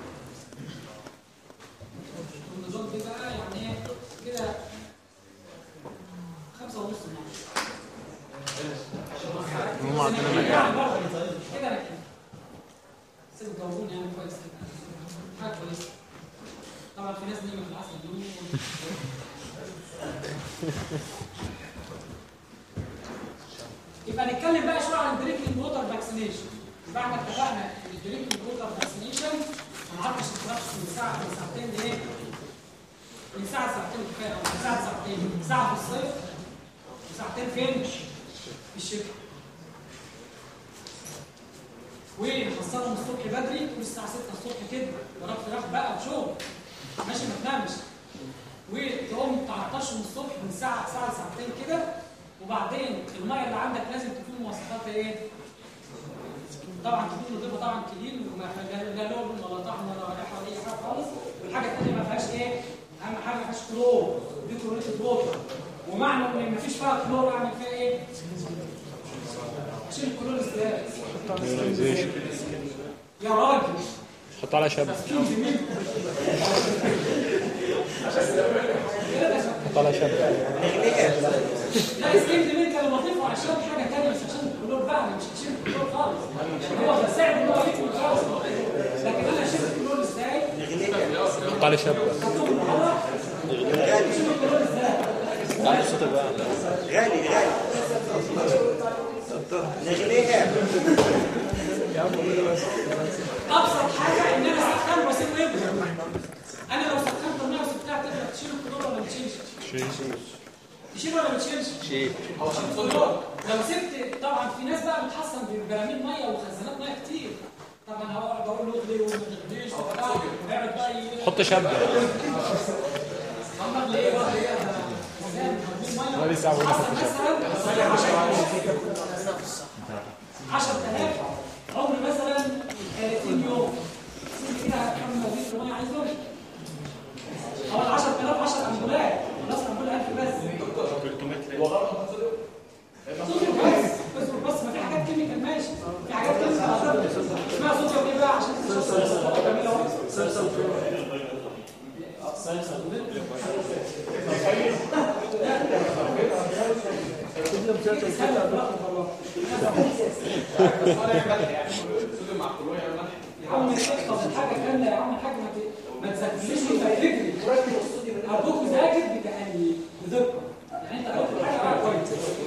النظام دي بقى يعني ايه كده خمسة ونص من عشرة
هم عندنا
يعني
مجال
برضه كده أنا كده بس تجاوبوني يعني كويس كده حاجه كويسه طبعا في ناس نايمه في العسل دول يبقى نتكلم بقى شويه عن الدريكلينج ووتر فاكسينيشن يبقى احنا اتفقنا ان الدريكلينج ووتر فاكسينيشن ما عرفش الشخص من ساعه من ساعتين لايه؟ من ساعه ساعتين كفايه أو من ساعه ساعتين ساعه في الصيف وساعتين فين؟ في الشتاء ونحصلهم الصبح بدري تقول الساعه 6 الصبح كده وراك فراخ بقى وشغل ماشي ما تنامش وتقوم تعطشهم الصبح من ساعه ساعه لساعتين كده وبعدين الميه اللي عندك لازم تكون مواصفاتها ايه؟ طبعا تكون نظيفه طبعا كلين وما لا لا لون ولا طعم ولا ريحه ولا اي حاجه خالص والحاجه الثانيه ما فيهاش ايه؟ اهم حاجه ما فيهاش كلور دي كلوريتد ووتر ومعنى ان ما فيش فيها كلور اعمل فيها ايه؟ عشان الكلور ازاي؟
ايونايزيشن
يا راجل
حط على شبكه
تفكير جميل
حط على شبكه
لا سكين جميل كان لطيف عشان حاجه ثانيه مش عشان الكلور بقى مش عشان الكلور خالص يعني هو بيساعد ان هو يكمل خالص لكن انا شفت الكلور ازاي؟
حط على شبكه
حطوه بره شوف الكلور ازاي؟
غالي غالي نغليها
ابسط حاجه ان انا اسخن واسيب ويبرد انا لو سخنت الميه وسبتها تقدر تشيل الكلور ولا ما تشيلش؟ تشيل ولا ما تشيلش؟
شيء
الكلور لو سبت طبعا في ناس بقى بتحصن ببراميل ميه وخزانات ميه كتير طبعا هقعد اقول له اغلي وما تغليش وبتاع ويقعد بقى ي-
حط شبكه
محمد ليه بقى ليه خزان هتجيب ميه
بقالي ساعة بقول لك
حصل مثلا 10000 عمر مثلا 30 يوم سيب كده كم لتر ميه عايزه هو ال 10000 10 امبولات خلاص امبول 1000 بس صوتي بس بس بس ما في حاجات كيميكال ماشي في حاجات كيميكال اسمها صوتي ايه بقى عشان يا عم احفظ الحاجه كامله يا عم الحاج ما ت- ما تذاكرليش وتجري ارجوك ذاكر بتأني بدقه يعني انت قلت الحاجه بقى كويس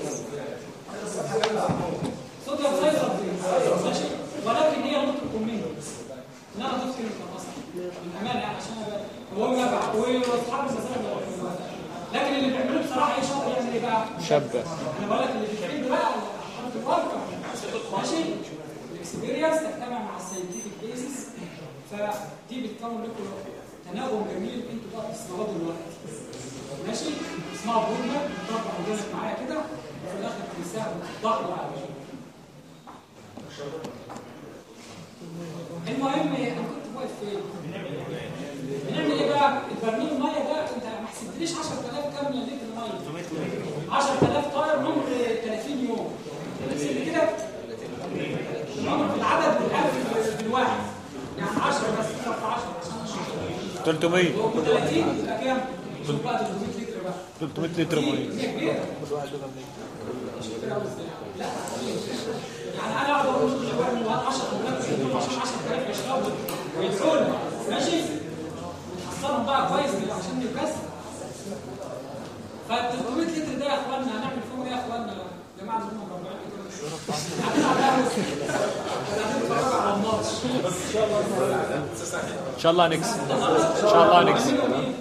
صوت يا مسيطر ماشي ولكن هي نقطه كومين ان انا ضفت كلمه اصلا بالامانه يعني عشان أبقى- وهم واصحاب المسألة لكن اللي بيعملوه بصراحه ايه شاطر يعمل ايه بقى؟
شبكه
انا بقول لك اللي بيتعمل بقى حرف الواقع ماشي الاكسبيرينس تجتمع مع الساينتفك بيزس فدي بتكون لكم تناغم جميل انتوا بقى بتسمعوه دلوقتي ماشي اسمعوا بودنا طبعا عندنا معايا كده وفي الاخر تنساه ضحوا عليه المهم انا كنت واقف فين؟ بنعمل ايه بقى؟ البرميل الميه ده انت ما حسبتليش 10000 كام لتر ميه 10000 طائر عمر 30 يوم حسبت كده؟ العمر في العدد بالالف بالواحد يعني 10 بس اضرب في 10 عشان
300
هو 30 يبقى كام؟ شوف بقى 300 لتر بقى
300 لتر ميه
هي كبيره لا يعني انا اقعد اقول لك 10000 يدوا عشان 10000 يشربوا ويدخلوا ماشي ونحصلهم بقى كويس كده عشان نكسر فال 300 لتر ده يا اخوانا هنعمل فيهم ايه يا اخوانا يا جماعه اللي هم مربعين كده قاعدين على القهوه قاعدين نتفرج على الماتش
ان شاء الله نكسب ان شاء الله نكسب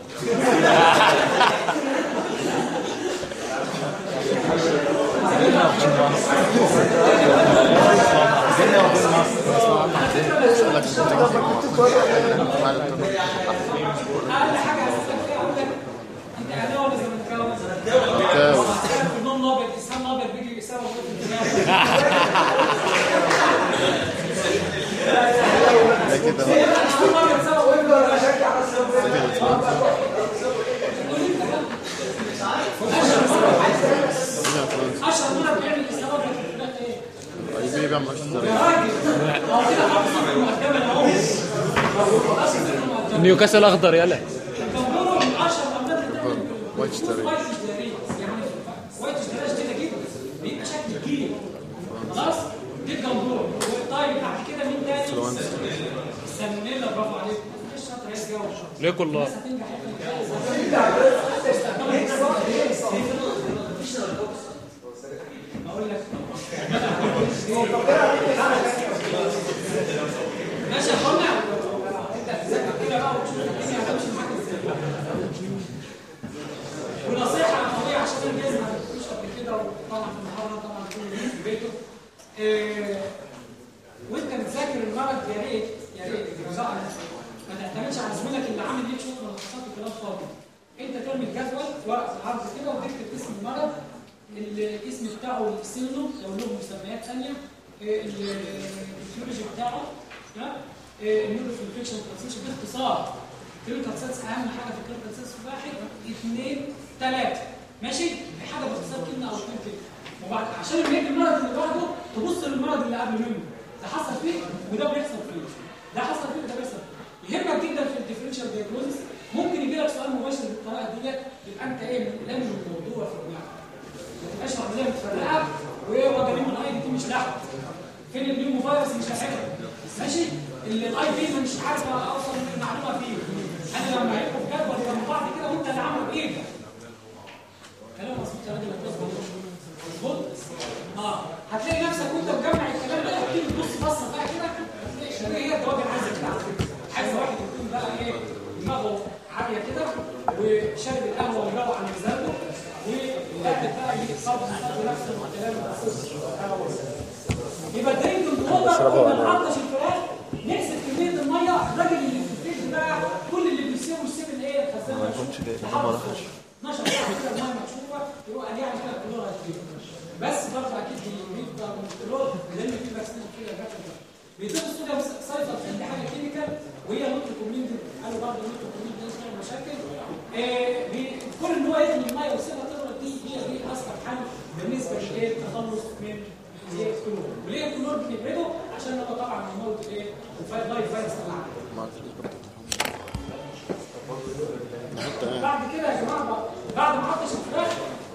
اقل حاجه هسالك فيها اقول لك انت اهلاوي ولا زملكاوي؟ زملكاوي النوم ابيض اسلام ابيض بيجي يساوي في الدماغ الاسلام ابيض سوا اشهر مرض بيعمل الاسلام ابيض في الدماغ ايه؟ يا راجل هو كده حافظ مقدما اهو
نيوكاسل اخضر يلا
الجمهور من اشهر الامراض اللي بتعمل وايت اشتراك يعني وايت اشتراك شديده جدا بيبقى شكل جيل خلاص دي الجمهور طيب بعد كده مين تاني؟ السالمونيلا برافو عليك مفيش شاطر عايز جوه
ليه كلها
الناس هتنجح اقول لك ماشي يا اخوانا انت هتذاكر كده بقى وتشوف الدنيا هتمشي معاك ازاي ونصيحه قويه عشان الناس ما تكونش قبل كده وطبعا في المحاضره طبعا كل الناس في بيته إيه، وانت بتذاكر المرض يا ريت يا ريت الجزاء ما تعتمدش على زميلك اللي عامل ليك شويه ملخصات وكلام فاضي انت تعمل جدول ورقه عرض كده وتكتب اسم المرض الاسم بتاعه سنه لو له مسميات ثانيه الفيولوجي بتاعه ها النيورو انفكشن ترانسميشن باختصار كلينيكال سيلز اهم حاجه في الكلينيكال سيلز واحد اثنين ثلاثه ماشي في حاجه باختصار كلمه او اثنين كده وبعد عشان لما يجي المرض اللي بعده تبص للمرض اللي قبل منه ده حصل فيه وده بيحصل فيه ده حصل فيه وده بيحصل فيه يهمك جدا في الديفرنشال دايجنوستس ممكن يجي لك سؤال مباشر بالطريقه ديت يبقى انت ايه لامم الموضوع في دماغك ما تبقاش عمليه متفرقه ووجبين من الاي دي مش لاحق فين النيومو فيروس مش لاحقها ماشي الاي بي مش عارف اوصل المعلومه فيه انا لما هيبقوا في جدول جنب بعض كده وانت اللي عامله بايدك كلام مظبوط يا راجل مظبوط اه هتلاقي نفسك وانت مجمع الكلام ده تيجي تبص بصه بقى كده هتلاقي الشريحه هي الدواجن عايزه بتاعتك عايز واحد يكون بقى ايه دماغه عاليه كده وشارب القهوه ويروق على مزاجه وقاعد بقى يتصرف نفس الكلام يبقى الدرينج ووتر لما نعطش الفراخ نحسب كميه الميه الراجل اللي في الفيلد بقى كل اللي بيسيبه يسيب الايه الخزان ما يكونش 12 ساعه كده الميه مكشوفه يبقى قال يعني كده كلور هتجيب بس برضه اكيد بيبقى كلور لان في فاكسين كده جات بيدوب الصوديوم سايفر في حاجه كيميكال وهي نوت كومينت قالوا برضه نوت كومينت ده بتعمل مشاكل آه بي- كل ان هو يرمي الميه ويسيبها تغرق دي هي دي اسرع حل بالنسبه لايه التخلص من الايه الكلور وليه الكلور بنبعده عشان هو طبعا بيموت الايه اللايف فيروس العالم بعد كده يا جماعه بقى بعد ما عطش الفراخ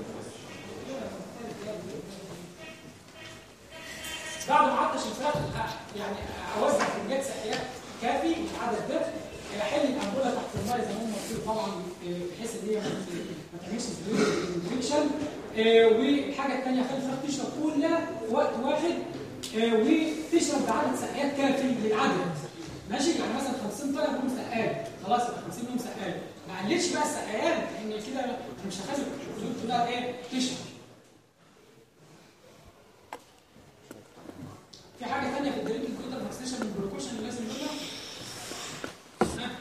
بعد ما عطش الفراخ أ- يعني اوزع كميات سقيات كافي العدد ده احل الانبوله تحت الميه زي ما هم قلت طبعا آه، بحيث ان هي ما ما تعملش انفكشن والحاجه الثانيه خلي الفراخ تشرب كلها في وقت واحد آه، وتشرب بعدد سقيات كافي للعدد ماشي يعني مثلا 50 طن يكون سقال خلاص يبقى 50 يوم سقال ما قللش بقى السقيان لان كده أنا مش هخلي الخيوط كلها ايه تشرب في حاجه ثانيه في الدرينك كوتر فاكسيشن من البروكوشن اللي لازم نقولها ها؟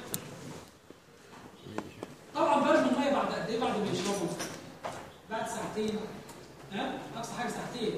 طبعا برد الميه بعد قد ايه بعد ما يشربوا بعد ساعتين ها اقصى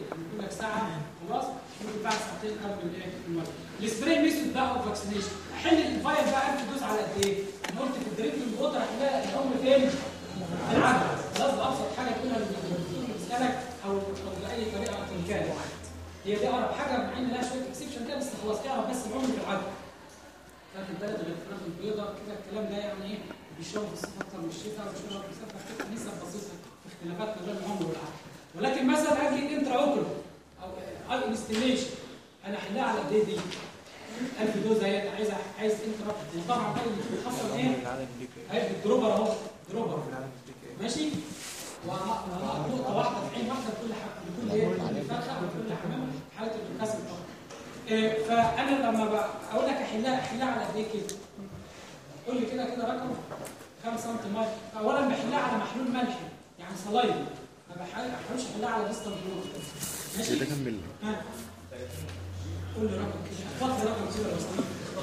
يقول لك ساعه خلاص ممكن بعد ساعتين قبل الايه المرض السبراي ميثود بقى اوف فاكسينيشن احل الفايل بقى 1000 دوز على قد ايه؟ انا قلت في الدريبلينج ووتر هتلاقي الام فين؟ في العدد خلاص ده ابسط حاجه تقولها للدكتور بيسالك او او باي طريقه إن كان هي دي اقرب حاجه مع ان لها شويه اكسبشن كده بس خلاص اعرف بس العمر في العدد لكن بلد غير الفراخ البيضاء كده الكلام ده يعني ايه بيشربوا في الصيف اكتر من الشتاء وبيشربوا في الصيف كده نسب بسيطه في اختلافات ما بين العمر والعدد ولكن مثلا اجي انترا اوكل او اي انستليشن انا احلها على قد ايه دي 1000 دوز هي عايز عايز انترا وطبعا بقى اللي بيحصل ايه هيبقى الدروبر اهو دروبر ماشي وهنقط نقطه واحده في عين واحده لكل حاجه لكل ايه لكل فرخه ولكل حمام حاله الانقسام طبعا إيه، فانا لما بقى اقول لك احلها احلها على قد ايه كده قول لي كده كده رقم 5 سم ميه اولا بحلها على محلول ملحي يعني صلايد ما بحاولش احلها على ديستنت بلوت ماشي
ده كمل
ها قول لي رقم كده اخبط لي رقم كده بس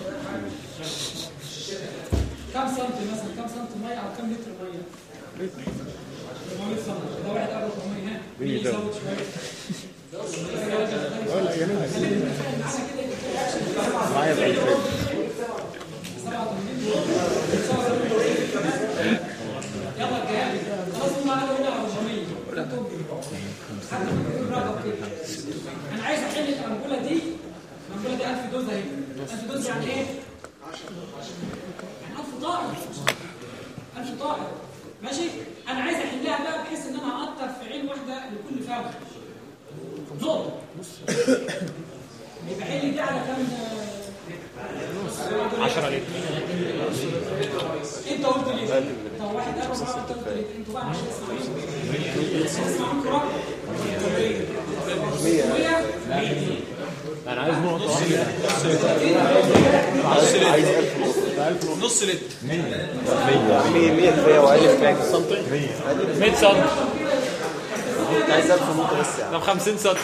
كم سم مثلا كم سم ميه او كم لتر ميه 400 سم ده واحد قبل 400 ها مين يزود شويه
ولا يعني
معانا كده
معايا ب 2000
يلا الجاي خلاص هم قالوا هنا 400 حد يقول رقم كده انا عايز احل الانبوله دي الانبوله دي 1000 دوز اهي 1000 دوز يعني ايه؟ يعني 1000 طائر 1000 طائر ماشي انا عايز احلها بقى بحيث ان انا اقطر في عين واحده لكل فرد نقطه يبقى حل دي على كام
10 لتر
انت قلت لي طب واحد قال مرة انت قلت لي انتوا بقى عشان تسمعوني تسمعوا انتوا رقم 100
انا عايز نقطة واحدة
عايز 1000 نص لتر 100 100 كفايه وعلف كام سنتي
100 سم
عايز 1000 نقطه بس يعني
طب 50 سم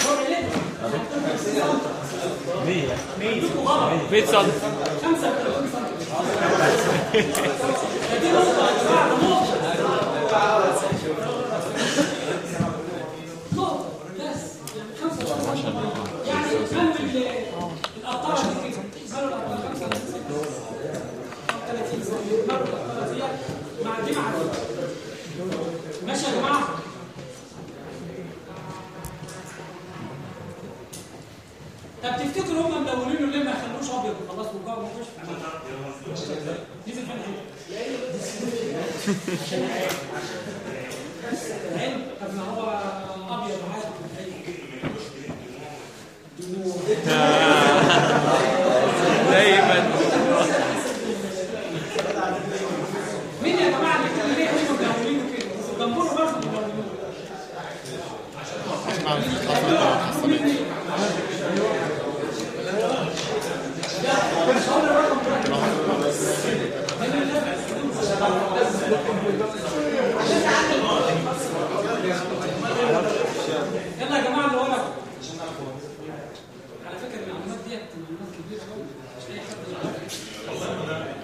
100 100 سم
35 سم دي نقطة يا جماعة نقطة نقطة بس يعني 35 سم يعني خلوا القطارة دي كده خلوا القطارة 35 سم 30 سم مروا القطارة دي مع دي مع دي ماشي يا جماعة طب تفتكروا هم مدونينه ليه ما يخلوش ابيض خلاص والجو ما يخش في عمل نزل فين العلم طب ما هو ابيض عادي
دايما
مين يا جماعه اللي كان ليه هم مدونينه كده جمهور برضه مدونينه يلا يا جماعه اللي ورا على فكره المعلومات ديت معلومات كبيره قوي مش اي حد يعرفها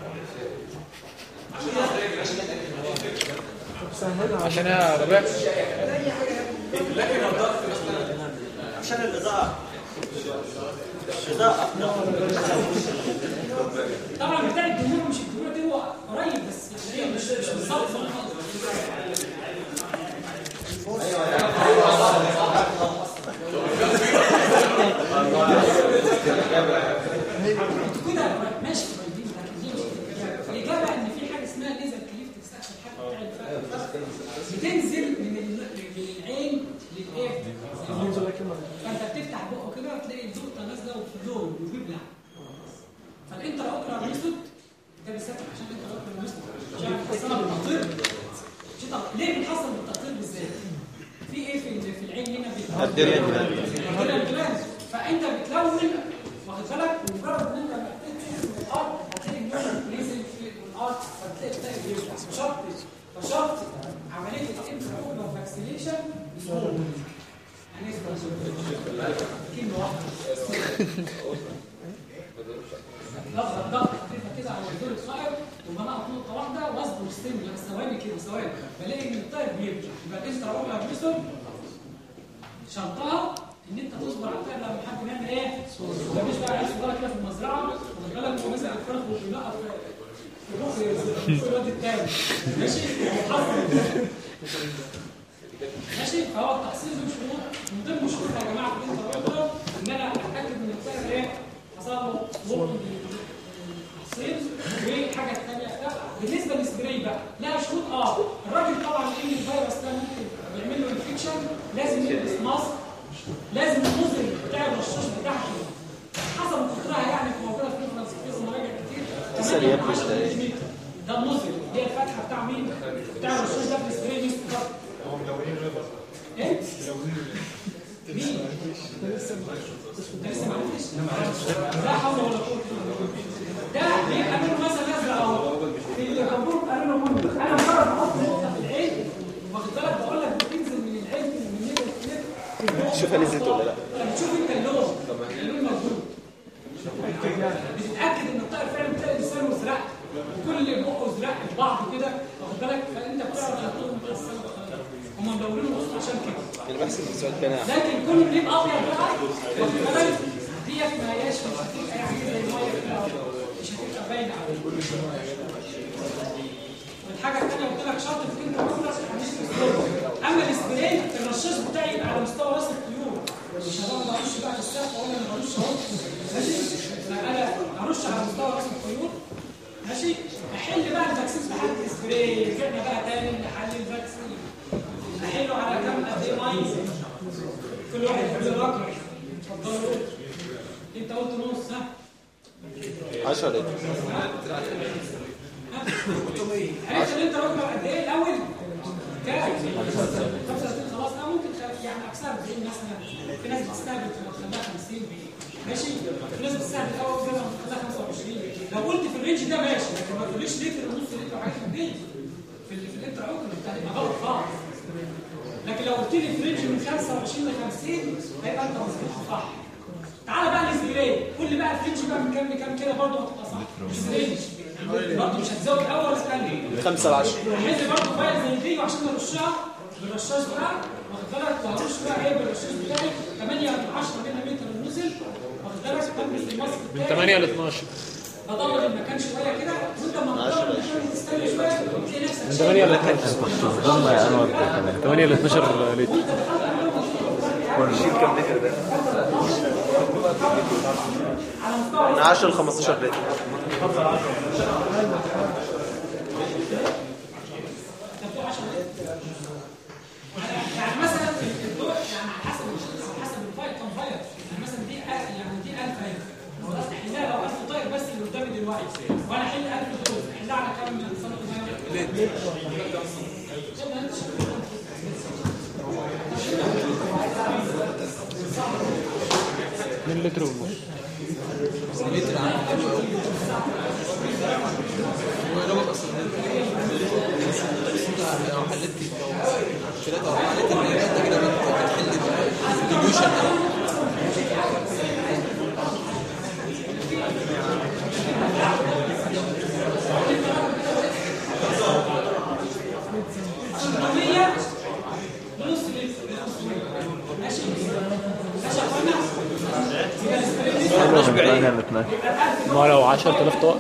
عشان يا ربيع
عشان الاضاءه
طبعا بتاع الجمهور مش الجمهور دي هو قريب بس يعني هي مش مش بالظبط انتوا كده ماشي قريبين لكن دي مش كده. الاجابه ان في حاجه اسمها ليزر كليف تستخدم الحاجه بتاع الفرق بتنزل من ال- من العين للايه؟ فانت بتفتح بقه كده تلاقي النقطه نازله وفي اللون وبيبلع فالانتر اوكرا ميثود ده بالذات عشان انتر اوكرا ميثود عشان بتحصلها بالتقطير مش تق- ليه بتحصل بالتقطير بالذات؟ في ايه في ال- في العين هنا بيتحصل؟ كده الجلاند فانت بتلون واخد بالك ومجرد ان انت محتاج تشوف الارض هتلاقي اللون نزل في الارض فبتلاقي تلاقي بيفتح فشرط فشرط عمليه الانترا اوكرا فاكسينيشن يعني اسمها كلمه واحده لفظه ضغط خفيفه كده على الدور الصائب وبنقط نقطه واحده واصبر ستيم بس ثواني كده ثواني بلاقي ان الطائر بيرجع يبقى الانترا اوكرا ميثود شرطها ان انت تصبر على الفعل لما حد بيعمل ايه؟ ما مش بقى عايز صغيره كده في المزرعه واخد بالك هو مثلا الفرخ وبيلقط في في بق الواد التاني ماشي حصل ماشي فهو التحصيل له شروط من ضمن شروطها يا جماعه في الانترفيو ان انا اتاكد ان الفعل ايه؟ حصل له ضبط التحصيل وحاجه ثانيه بالنسبه للسبراي بقى لها شروط اه الراجل طبعا ان الفيروس ده ممكن يعمل له انفكشن لازم يلبس ماسك لازم النظر بتاع الرشاش بتاعته حسب قطرها يعني في موجوده في ريفرنس كتير مراجع كتير
تسأل
8
يا
من
ابني
10
ازاي؟
مللي متر. ده النظر اللي هي الفتحه بتاع مين؟ بتاع الرشاش ده في السبراي ميست فقط ايه؟ مين؟ ده لسه ما عرفتش؟ لا حول ولا قوه الا بالله ده بيبقى منه مثلا ازرق اهو الكمبيوتر بيبقى لونه بني انا مجرد بحط نقطه في العين واخد بالك بقول لك بتنزل من العين من هنا لهنا
شوفها نزلت ولا لا
بتشوف انت اللون اللون موجود بتتاكد ان الطائر فعلا بتلاقي لسانه ازرق وكل بقه ازرق في بعض كده واخد بالك فانت بتعرف تحطهم متقسمه هم مدورين وسط عشان كده
انا بحسب السؤال تاني
لكن كل بيبقى ابيض بقى واخد بالك ديت ما هياش مش هتبقى يعني زي الميه كده مش هتبقى باينه عليك والحاجه الثانيه قلت لك شرط في كلمه مفرش مش اما السبراي الرشاش بتاعي يبقى على مستوى راس الطيور مش هبقى برش بقى في السقف واقول انا برش اهو ماشي فانا هرش على مستوى راس الطيور ماشي احل بقى الفاكسين بحاله السبراي رجعنا بقى تاني لحل الفاكسين احله على كام قد ايه ميه كل واحد يقول لي رقم اتفضلوا انت قلت نص ها
10 لتر
عرفت ان انت رقم قد ايه الاول؟ كام؟ 35 خلاص اه ممكن خ- يعني اكثر 40 مثلا في ناس بتستهبل تخليها 50 ماشي في ناس بتستهبل الاول زي ما تخليها 25 لو قلت في الرينج ده ماشي لكن ما تقوليش لتر ونص لتر وحاجات في البيت في ال- في الانتر اوكل بتاع يبقى غلط خالص لكن لو قلت لي في رينج من 25 ل 50 هيبقى انت مظبوط صح تعالى بقى الاسبراي قول لي بقى الفرنج بقى من كام لكام كده برضه هتبقى صح مش رينج برضه مش هتزود الاول ولا تقلل
5 ل 10
حل برضه فايل زي دي وعشان ارشها بالرشاش بقى واخد بالك وهرش بقى ايه بالرشاش بتاعي 8 من 10 ملم نزل واخد بالك بلبس الماسك
من
بتاعي
8 ل 12
بدور المكان شويه كده وانت لما تدور المكان تستنى شويه تلاقي نفسك
من 8 ل 12 8 ل 12 لتر
شيل كام لتر ده؟
على مستوى
من 10 ل 15 لتر
يعني مثلا الدور يعني على حسب على حسب الفايل كم فايل يعني مثلا دي ألف- يعني دي 1000 فايل خلاص احلها لو 1000 طائر بس اللي قدامي دلوقتي وانا احل 1000 دول احلها على كام سنتيمتر؟
من لتر ونص
الكمية نص لتر ماشي ماشي يا اخوانا يبقى السبريد
ما لو 10000 طائر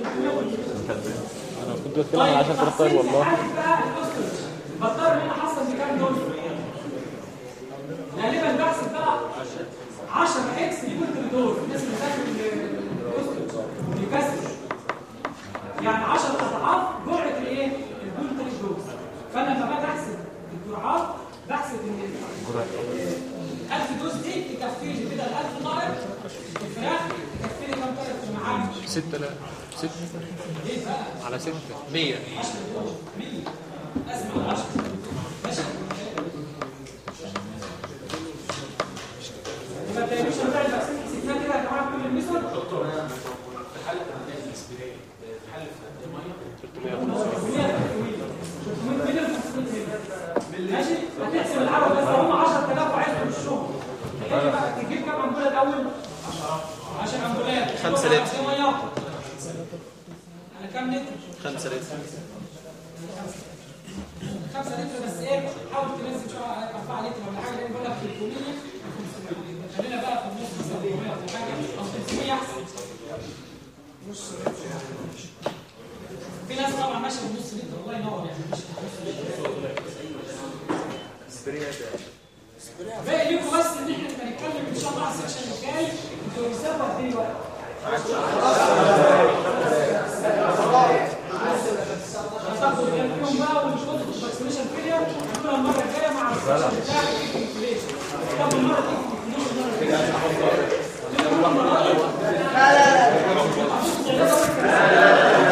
انا كنت بتكلم عن 10000 طائر والله
بضطر ان انا احصل بكام دول غالبا بحسب بقى 10 اكس لكل دول الناس اللي بتاكل الكسر يعني 10 اضعاف جرعه الايه؟ البولتري دوز فانا لما باجي احسب الجرعات بحسب ان ال 1000 دوز دي تكفيني كده ال 1000 طائر الفراخ تكفيني كام طائر في المعامل
6000 6
ايه بقى؟
على 6 100
اسمع 10 ماشي يبقى التلفزيون بتاع الفاكسين حسبناه كده يا جماعه كل الميثود ماشي هتحسب العدد بس هم 10000 وعايز الشهر هتيجي بقى تجيب كام امبوله الاول 10 امبولات
خمسة لتر.
كام ميه على كام لتر
5 لتر
5 لتر بس ايه حاول تنزل شويه على 4 لتر ولا حاجه لان بقول لك 300 خلينا بقى في النص مثلا 400 ولا حاجه او 300 احسن في ناس طبعا ماشيه بنص لتر الله ينور يعني مش باقي لكم بس ان احنا نبقى نتكلم ان شاء الله على السكشن الجاي انتوا بتسابوا قد ايه وقت؟ هتاخدوا كام يوم بقى ونشوف الفاكسينيشن فيلير هنقولها المره الجايه مع السكشن بتاع الانفليشن طب المره دي المره دي لا لا لا